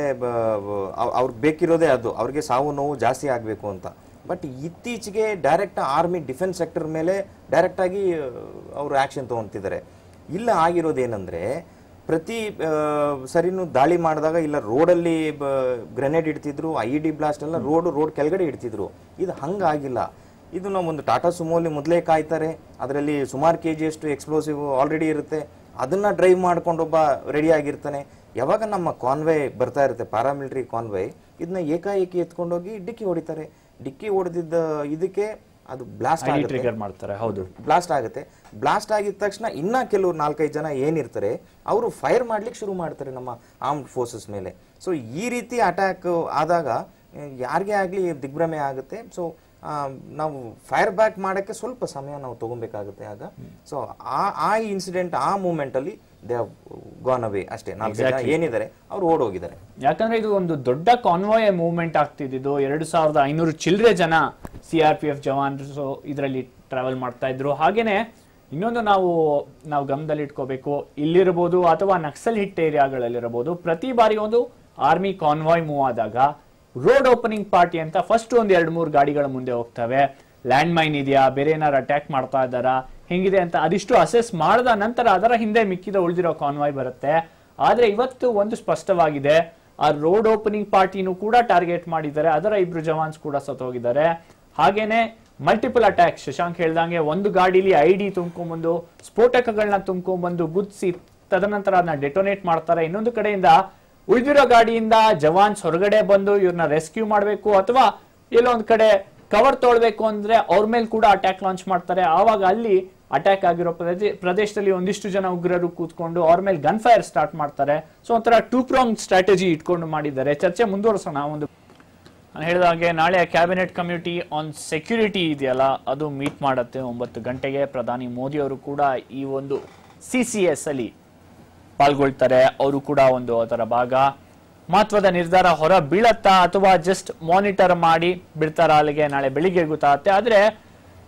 ಅವ್ರಿಗೆ ಬೇಕಿರೋದೇ ಅದು ಅವ್ರಿಗೆ ಸಾವು ನೋವು ಜಾಸ್ತಿ ಆಗಬೇಕು ಅಂತ ಬಟ್ ಇತ್ತೀಚೆಗೆ ಡೈರೆಕ್ಟ್ ಆರ್ಮಿ ಡಿಫೆನ್ಸ್ ಸೆಕ್ಟರ್ ಮೇಲೆ ಡೈರೆಕ್ಟಾಗಿ ಅವರು ಆ್ಯಕ್ಷನ್ ತೊಗೊತಿದ್ದಾರೆ ಇಲ್ಲ ಆಗಿರೋದೇನೆಂದರೆ ಪ್ರತಿ ಆ, ಸರಿನೂ ದಾಳಿ ಮಾಡಿದಾಗ ಇಲ್ಲ ರೋಡಲ್ಲಿ ಗ್ರೆನೇಡ್ ಇಡ್ತಿದ್ರು ಐ ಡಿ ಬ್ಲಾಸ್ಟ್ ಎಲ್ಲ ರೋಡ್ ರೋಡ್ ಕೆಳಗಡೆ ಇಡ್ತಿದ್ರು ಇದು ಹಂಗಾಗಿಲ್ಲ ಇದು ನಾವು ಒಂದು ಟಾಟಾ ಸುಮೋಲಿ ಮೊದಲೇ ಕಾಯ್ತಾರೆ ಅದರಲ್ಲಿ ಸುಮಾರು ಕೆ ಜಿಯಷ್ಟು ಎಕ್ಸ್ಪ್ಲೋಸಿವ್ ಆಲ್ರೆಡಿ ಇರುತ್ತೆ ಅದನ್ನ ಡ್ರೈವ್ ಮಾಡ್ಕೊಂಡು ಒಬ್ಬ ರೆಡಿ ಆಗಿರ್ತಾನೆ ಯಾವಾಗ ನಮ್ಮ ಕಾನ್ವೇ ಬರ್ತಾ ಇರುತ್ತೆ ಪ್ಯಾರಾಮಿಲಿಟರಿ ಕಾನ್ವೇ ಇದನ್ನ ಏಕಾಏಕಿ ಎತ್ಕೊಂಡೋಗಿ ಡಿಕ್ಕಿ ಹೊಡಿತಾರೆ ಡಿಕ್ಕಿ ಹೊಡೆದಿದ್ದ ಇದಕ್ಕೆ ಅದು ಬ್ಲಾಸ್ಟ್ ಆಗುತ್ತೆ ಟ್ರಿಗರ್ ಮಾಡ್ತಾರೆ ಹೌದು ಬ್ಲಾಸ್ಟ್ ಆಗುತ್ತೆ ಬ್ಲಾಸ್ಟ್ ಆಗಿದ ತಕ್ಷಣ ಇನ್ನ ಕೆಲವು ನಾಲ್ಕೈದು ಜನ ಏನಿರ್ತಾರೆ ಅವರು ಫೈರ್ ಮಾಡ್ಲಿಕ್ಕೆ ಶುರು ಮಾಡ್ತಾರೆ ನಮ್ಮ ಆರ್ಮ್ಡ್ ಫೋರ್ಸಸ್ ಮೇಲೆ ಸೊ ಈ ರೀತಿ ಅಟ್ಯಾಕ್ ಆದಾಗ ಯಾರಿಗೇ ಆಗಲಿ ದಿಗ್ಭ್ರಮೆ ಆಗುತ್ತೆ ಸೊ ನಾವು ಫೈರ್ ಬ್ಯಾಕ್ ಮಾಡೋಕ್ಕೆ ಸ್ವಲ್ಪ ಸಮಯ ನಾವು ತಗೊಬೇಕಾಗುತ್ತೆ ಆಗ ಸೊ ಆ ಆ ಇನ್ಸಿಡೆಂಟ್ ಆ ಮೂಮೆಂಟ್ ಅಲ್ಲಿ ದೇ ಗಾನ್ ಅವೇ ಅಷ್ಟೇ ನಾಲ್ಕೈದು ಜನ ಏನಿದ್ದಾರೆ ಅವ್ರು ಓಡೋಗಿದ್ದಾರೆ ಯಾಕಂದ್ರೆ ಇದು ಒಂದು ದೊಡ್ಡ ಕಾನ್ವಾಯ್ ಮೂವ್ಮೆಂಟ್ ಆಗ್ತಿದ್ದು ಎರಡು ಸಾವಿರದ ಐನೂರು ಚಿಲ್ಲರೆ ಜನ ಸಿ ಆರ್ ಪಿ ಎಫ್ ಜವಾನರು ಇದರಲ್ಲಿ ಟ್ರಾವೆಲ್ ಮಾಡ್ತಾ ಇದ್ರು ಹಾಗೇನೆ ಇನ್ನೊಂದು ನಾವು ನಾವು ಗಮನದಲ್ಲಿ ಇಟ್ಕೋಬೇಕು ಇಲ್ಲಿರ್ಬೋದು ಅಥವಾ ನಕ್ಸಲ್ ಹಿಟ್ ಏರಿಯಾಗಳಲ್ಲಿರಬಹುದು ಪ್ರತಿ ಬಾರಿ ಒಂದು ಆರ್ಮಿ ಕಾನ್ವಾಯ್ ಮೂವ್ ಆದಾಗ ರೋಡ್ ಓಪನಿಂಗ್ ಪಾರ್ಟಿ ಅಂತ ಫಸ್ಟ್ ಒಂದ್ ಎರಡು ಮೂರು ಗಾಡಿಗಳ ಮುಂದೆ ಹೋಗ್ತವೆ ಲ್ಯಾಂಡ್ ಮೈನ್ ಇದೆಯಾ ಬೇರೆ ಏನಾರು ಅಟ್ಯಾಕ್ ಮಾಡ್ತಾ ಇದ್ದಾರಾ ಹೆಂಗಿದೆ ಅಂತ ಅದಿಷ್ಟು ಅಸೆಸ್ ಮಾಡಿದ ನಂತರ ಅದರ ಹಿಂದೆ ಮಿಕ್ಕಿದ ಉಳಿದಿರೋ ಕಾನ್ವಾಯ್ ಬರುತ್ತೆ ಆದ್ರೆ ಇವತ್ತು ಒಂದು ಸ್ಪಷ್ಟವಾಗಿದೆ ಆ ರೋಡ್ ಓಪನಿಂಗ್ ಪಾರ್ಟಿನೂ ಕೂಡ ಟಾರ್ಗೆಟ್ ಮಾಡಿದ್ದಾರೆ ಅದರ ಇಬ್ರು ಜವಾನ್ಸ್ ಕೂಡ ಸತ್ತೋಗಿದ್ದಾರೆ ಹಾಗೇನೆ ಮಲ್ಟಿಪಲ್ ಅಟ್ಯಾಕ್ ಶಶಾಂಕ್ ಹೇಳ್ದಂಗೆ ಒಂದು ಗಾಡಿಲಿ ಐ ಡಿ ತುಂಬ್ಕೊಂಡ್ಬಂದು ಸ್ಫೋಟಕಗಳನ್ನ ತುಂಬ್ಕೊಂಡ್ಬಂದು ಗುದ್ಸಿ ತದನಂತರ ಅದನ್ನ ಡೆಟೋನೇಟ್ ಮಾಡ್ತಾರೆ ಇನ್ನೊಂದು ಕಡೆಯಿಂದ ಉಳಿದಿರೋ ಗಾಡಿಯಿಂದ ಜವಾನ್ಸ್ ಹೊರಗಡೆ ಬಂದು ಇವ್ರನ್ನ ರೆಸ್ಕ್ಯೂ ಮಾಡಬೇಕು ಅಥವಾ ಎಲ್ಲೋ ಒಂದ್ ಕಡೆ ಕವರ್ ತೊಳ್ಬೇಕು ಅಂದ್ರೆ ಅವ್ರ ಮೇಲೆ ಕೂಡ ಅಟ್ಯಾಕ್ ಲಾಂಚ್ ಮಾಡ್ತಾರೆ ಆವಾಗ ಅಲ್ಲಿ ಅಟ್ಯಾಕ್ ಆಗಿರೋ ಪ್ರದೇ- ಪ್ರದೇಶದಲ್ಲಿ ಒಂದಿಷ್ಟು ಜನ ಉಗ್ರರು ಕೂತ್ಕೊಂಡು ಅವ್ರ ಮೇಲೆ ಗನ್ ಫೈರ್ ಸ್ಟಾರ್ಟ್ ಮಾಡ್ತಾರೆ ಸೊ ಒಂಥರ ಟೂ ಪ್ರಾಂಗ್ ಸ್ಟ್ರಾಟಜಿ ಇಟ್ಕೊಂಡು ಮಾಡಿದ್ದಾರೆ ಚರ್ಚೆ ಮುಂದುವರಿಸೋಣ ಒಂದು ನಾನು ಹೇಳಿದ ಹಾಗೆ ನಾಳೆ ಕ್ಯಾಬಿನೆಟ್ ಕಮಿಟಿ ಆನ್ ಸೆಕ್ಯೂರಿಟಿ ಇದೆಯಲ್ಲ ಅದು ಮೀಟ್ ಮಾಡುತ್ತೆ ಒಂಬತ್ತು ಗಂಟೆಗೆ ಪ್ರಧಾನಿ ಮೋದಿ ಅವರು ಕೂಡ ಈ ಒಂದು ಸಿ ಸಿ ಎಸ್ ಅಲ್ಲಿ ಪಾಲ್ಗೊಳ್ತಾರೆ ಅವರು ಕೂಡ ಒಂದು ಅದರ ಭಾಗ ಮಹತ್ವದ ನಿರ್ಧಾರ ಹೊರ ಬೀಳತ್ತಾ ಅಥವಾ ಜಸ್ಟ್ ಮಾನಿಟರ್ ಮಾಡಿ ಬಿಡ್ತಾರ ಅಲ್ಲಿಗೆ ನಾಳೆ ಬೆಳಿಗ್ಗೆ ಗೊತ್ತಾಗುತ್ತೆ ಆದ್ರೆ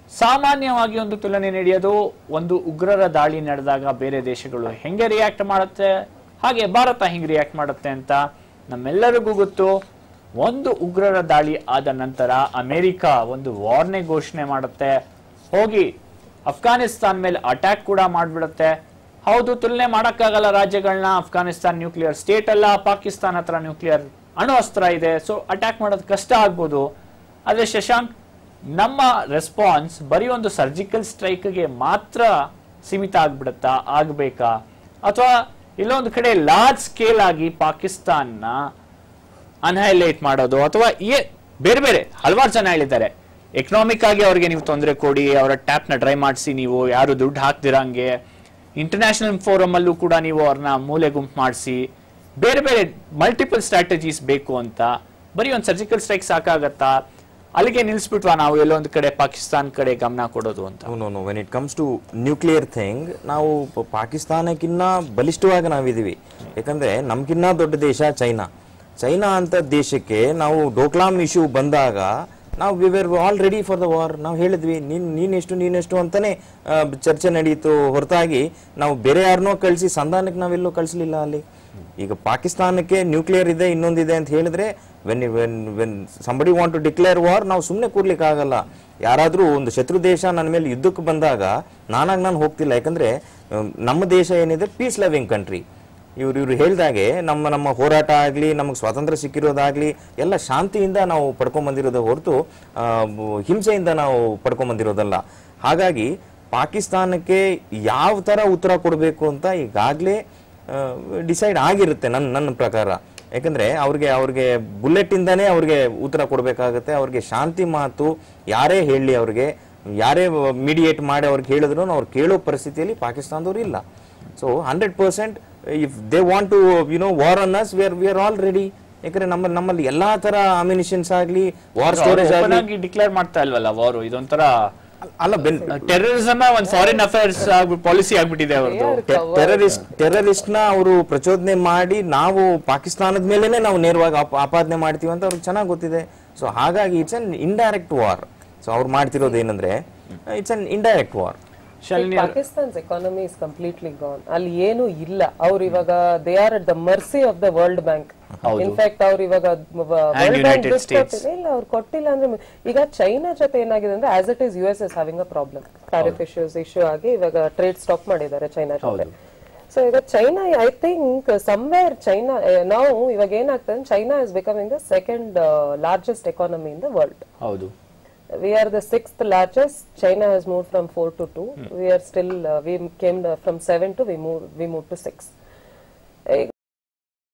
ಸಾಮಾನ್ಯವಾಗಿ ಒಂದು ತುಲನೆ ನಡೆಯೋದು ಒಂದು ಉಗ್ರರ ದಾಳಿ ನಡೆದಾಗ ಬೇರೆ ದೇಶಗಳು ಹೆಂಗೆ ರಿಯಾಕ್ಟ್ ಮಾಡುತ್ತೆ ಹಾಗೆ ಭಾರತ ಹೆಂಗೆ ರಿಯಾಕ್ಟ್ ಮಾಡುತ್ತೆ ಅಂತ ನಮ್ಮೆಲ್ಲರಿಗೂ ಗೊತ್ತು ಒಂದು ಉಗ್ರರ ದಾಳಿ ಆದ ನಂತರ ಅಮೆರಿಕ ಒಂದು ವಾರ್ನೆ ಘೋಷಣೆ ಮಾಡುತ್ತೆ ಹೋಗಿ ಅಫ್ಘಾನಿಸ್ತಾನ್ ಮೇಲೆ ಅಟ್ಯಾಕ್ ಕೂಡ ಮಾಡ್ಬಿಡುತ್ತೆ ಹೌದು ತುಲನೆ ಮಾಡಕ್ಕಾಗಲ್ಲ ರಾಜ್ಯಗಳನ್ನ ಅಫ್ಘಾನಿಸ್ತಾನ್ ನ್ಯೂಕ್ಲಿಯರ್ ಸ್ಟೇಟ್ ಅಲ್ಲ ಪಾಕಿಸ್ತಾನ ಹತ್ರ ನ್ಯೂಕ್ಲಿಯರ್ ಅಣು ಅಸ್ತ್ರ ಇದೆ ಸೊ ಅಟ್ಯಾಕ್ ಮಾಡೋದು ಕಷ್ಟ ಆಗ್ಬೋದು ಆದ್ರೆ ಶಶಾಂಕ್ ನಮ್ಮ ರೆಸ್ಪಾನ್ಸ್ ಬರೀ ಒಂದು ಸರ್ಜಿಕಲ್ ಸ್ಟ್ರೈಕ್ಗೆ ಮಾತ್ರ ಸೀಮಿತ ಆಗ್ಬಿಡುತ್ತಾ ಆಗ್ಬೇಕಾ ಅಥವಾ ಇಲ್ಲೊಂದು ಕಡೆ ಲಾರ್ಜ್ ಸ್ಕೇಲ್ ಆಗಿ ಪಾಕಿಸ್ತಾನ್ನ ಅನ್ಹೈಲೈಟ್ ಮಾಡೋದು ಅಥವಾ ಏ ಬೇರೆ ಬೇರೆ ಹಲವಾರು ಜನ ಹೇಳಿದ್ದಾರೆ ಎಕನಾಮಿಕ್ ಆಗಿ ಅವ್ರಿಗೆ ನೀವು ತೊಂದರೆ ಕೊಡಿ ಅವರ ಟ್ಯಾಪ್ ನ ಡ್ರೈ ಮಾಡಿಸಿ ನೀವು ಯಾರು ದುಡ್ಡು ಹಾಕ್ದಿರಂಗೆ ಇಂಟರ್ನ್ಯಾಷನಲ್ ಫೋರಮ್ ಅಲ್ಲೂ ಕೂಡ ನೀವು ಅವ್ರನ್ನ ಮೂಲೆ ಗುಂಪು ಮಾಡಿಸಿ ಬೇರೆ ಬೇರೆ ಮಲ್ಟಿಪಲ್ ಸ್ಟ್ರಾಟಜೀಸ್ ಬೇಕು ಅಂತ ಬರೀ ಒಂದು ಸರ್ಜಿಕಲ್ ಸ್ಟ್ರೈಕ್ ಸಾಕಾಗತ್ತಾ ಅಲ್ಲಿಗೆ ನಿಲ್ಸ್ಬಿಟ್ವಾ ನಾವು ಎಲ್ಲೊಂದು ಕಡೆ ಪಾಕಿಸ್ತಾನ್ ಕಡೆ ಗಮನ ಕೊಡೋದು ಅಂತ no no when it comes to nuclear thing ನಾವು ಪ- ಪಾಕಿಸ್ತಾನಕ್ಕಿನ್ನ ಬಲಿಷ್ಠವಾಗಿ ನಾವಿದ್ದೀವಿ ಯಾಕಂದ್ರೆ ನಮ್ಗಿನ್ನ ದೊಡ್ಡ ದೇಶ ಚೈನಾ ಚೈನಾ ಅಂತ ದೇಶಕ್ಕೆ ನಾವು ಡೋಕ್ಲಾಮ್ ಇಶ್ಯೂ ಬಂದಾಗ ನಾವು we were all ready for the war ನಾವು ಹೇಳಿದ್ವಿ ನೀನ್ ನೀನೆಷ್ಟು ನೀನೆಷ್ಟು ಅಂತಾನೆ ಆ, ಚರ್ಚೆ ನಡೀತು ಹೊರತಾಗಿ ನಾವು ಬೇರೆ ಯಾರನ್ನೋ ಕಳಿಸಿ ಸಂಧಾನಕ್ಕೆ ನಾವೆಲ್ಲೂ ಕಳಿಸ್ಲಿಲ್ಲ ಅಲ್ಲಿ ಈಗ ಪಾಕಿಸ್ತಾನಕ್ಕೆ ನ್ಯೂಕ್ಲಿಯರ್ ಇದೆ ಇನ್ನೊಂದಿದೆ ಅಂತ ಹೇಳಿದ್ರೆ when when when somebody want to declare war ನಾವು ಸುಮ್ಮನೆ ಕೂರ್ಲಿಕ್ಕೆ ಆಗಲ್ಲ ಯಾರಾದರೂ ಒಂದು ಶತ್ರು ದೇಶ ನನ್ನ ಮೇಲೆ ಯುದ್ಧಕ್ಕೆ ಬಂದಾಗ ನಾನಾಗಿ ನಾನು ಹೋಗ್ತಿಲ್ಲ ಯಾಕಂದ್ರೆ ಅಹ್, ನಮ್ಮ ದೇಶ ಏನಿದೆ ಪೀಸ್ ಲವಿಂಗ್ ಕಂಟ್ರಿ ಇವ್ರು ಇವ್ರು ಹೇಳ್ದಾಗೆ ನಮ್ಮ ನಮ್ಮ ಹೋರಾಟ ಆಗಲಿ ನಮಗೆ ಸ್ವಾತಂತ್ರ್ಯ ಸಿಕ್ಕಿರೋದಾಗ್ಲಿ ಎಲ್ಲ ಶಾಂತಿಯಿಂದ ನಾವು ಪಡ್ಕೊಂಬಂದಿರೋದು ಹೊರತು ಆ, ಬ- ಹಿಂಸೆಯಿಂದ ನಾವು ಪಡ್ಕೊಂಬಂದಿರೋದಲ್ಲ ಹಾಗಾಗಿ ಪಾಕಿಸ್ತಾನಕ್ಕೆ ಯಾವ ಥರ ಉತ್ತರ ಕೊಡಬೇಕು ಅಂತ ಈಗಾಗಲೇ ಡಿಸೈಡ್ ಆಗಿರುತ್ತೆ ನನ್ನ ನನ್ನ ಪ್ರಕಾರ ಯಾಕಂದ್ರೆ ಅವ್ರಿಗೆ ಅವ್ರಿಗೆ ಬುಲೆಟ್ ಇಂದಾನೇ ಅವ್ರಿಗೆ ಉತ್ತರ ಕೊಡಬೇಕಾಗುತ್ತೆ ಅವ್ರಿಗೆ ಶಾಂತಿ ಮಾತು ಯಾರೇ ಹೇಳಲಿ ಅವ್ರಿಗೆ ಯಾರೇ ಮೀಡಿಯೇಟ್ ಮಾಡಿ ಅವ್ರಿಗೆ ಹೇಳಿದ್ರು ಅವ್ರು ಕೇಳೋ ಪರಿಸ್ಥಿತಿಯಲ್ಲಿ ಪಾಕಿಸ್ತಾನದವ್ರು ಇಲ್ಲ so hundred percent if they want to you know war on us we are we are all ready ಯಾಕಂದ್ರೆ ನಮ್ಮಲ್ಲಿ ನಮ್ಮಲ್ಲಿ ಎಲ್ಲಾ ತರ ಅಮ್ಯುನಿಷನ್ಸ್ ಆಗಲಿ ವಾರ್ ಸ್ಟೋರೇಜ್ ಓಪನ್ ಆಗಲಿ ಆಗಿ ಡಿಕ್ಲೇರ್ ಮಾಡ್ತಾ ಇಲ್ವಲ್ಲ ವಾರು ಇದೊಂಥರ ಅಲ್ಲ ಬೆನ್ ಟೆರರಿಸಮ್ ಒಂದು ಫಾರಿನ್ ಅಫೇರ್ಸ್ ಪಾಲಿಸಿ ಆಗ್ಬಿಟ್ಟಿದೆ ಅವ್ರದ್ದು ಟೆರರಿಸ್ಟ್ ಟೆರರಿಸ್ಟ್ ನ ಅವರು ಪ್ರಚೋದನೆ ಮಾಡಿ ನಾವು ಪಾಕಿಸ್ತಾನದ ಮೇಲೆನೆ ನಾವು ನೇರವಾಗಿ ಆಪ- ಆಪಾದನೆ ಮಾಡ್ತೀವಿ ಅಂತ ಅವ್ರಿಗೆ ಚೆನ್ನಾಗಿ ಗೊತ್ತಿದೆ ಸೊ ಹಾಗಾಗಿ it's an indirect war so ಅವ್ರು ಮಾಡ್ತಿರೋದು ಏನಂದ್ರೆ it's an indirect war Shalini ಅವ್ರೆ, Pakistan's economy is completely gone ಅಲ್ಲಿ ಏನು ಇಲ್ಲ ಅವ್ರು ಇವಾಗ they are at the mercy of the World Bank in fact ಅವ್ರು ಇವಾಗ ವರ್ಲ್ಡ್ ಬ್ಯಾಂಕ್ United States. ಇಲ್ಲ ಅವ್ರು ಕೊಟ್ಟಿಲ್ಲ ಅಂದ್ರೆ ಮ- ಈಗ ಚೈನಾ ಜೊತೆ ಏನಾಗಿದೆ ಅಂದ್ರೆ as it is U S is having a problem tariff issues issue ಆಗಿ ಇವಾಗ ಟ್ರೇಡ್ ಸ್ಟಾಪ್ ಮಾಡಿದ್ದಾರೆ ಚೈನಾ ಜೊತೆ ಸೊ ಈಗ China I think somewhere China ನಾವು ಇವಾಗ ಏನಾಗ್ತದೆ China is becoming the second largest economy in the world ಹೌದು we are the sixth largest china has moved from 4 to 2 we are still uh, we came uh, from 7 to we moved we moved to 6 ಈಗ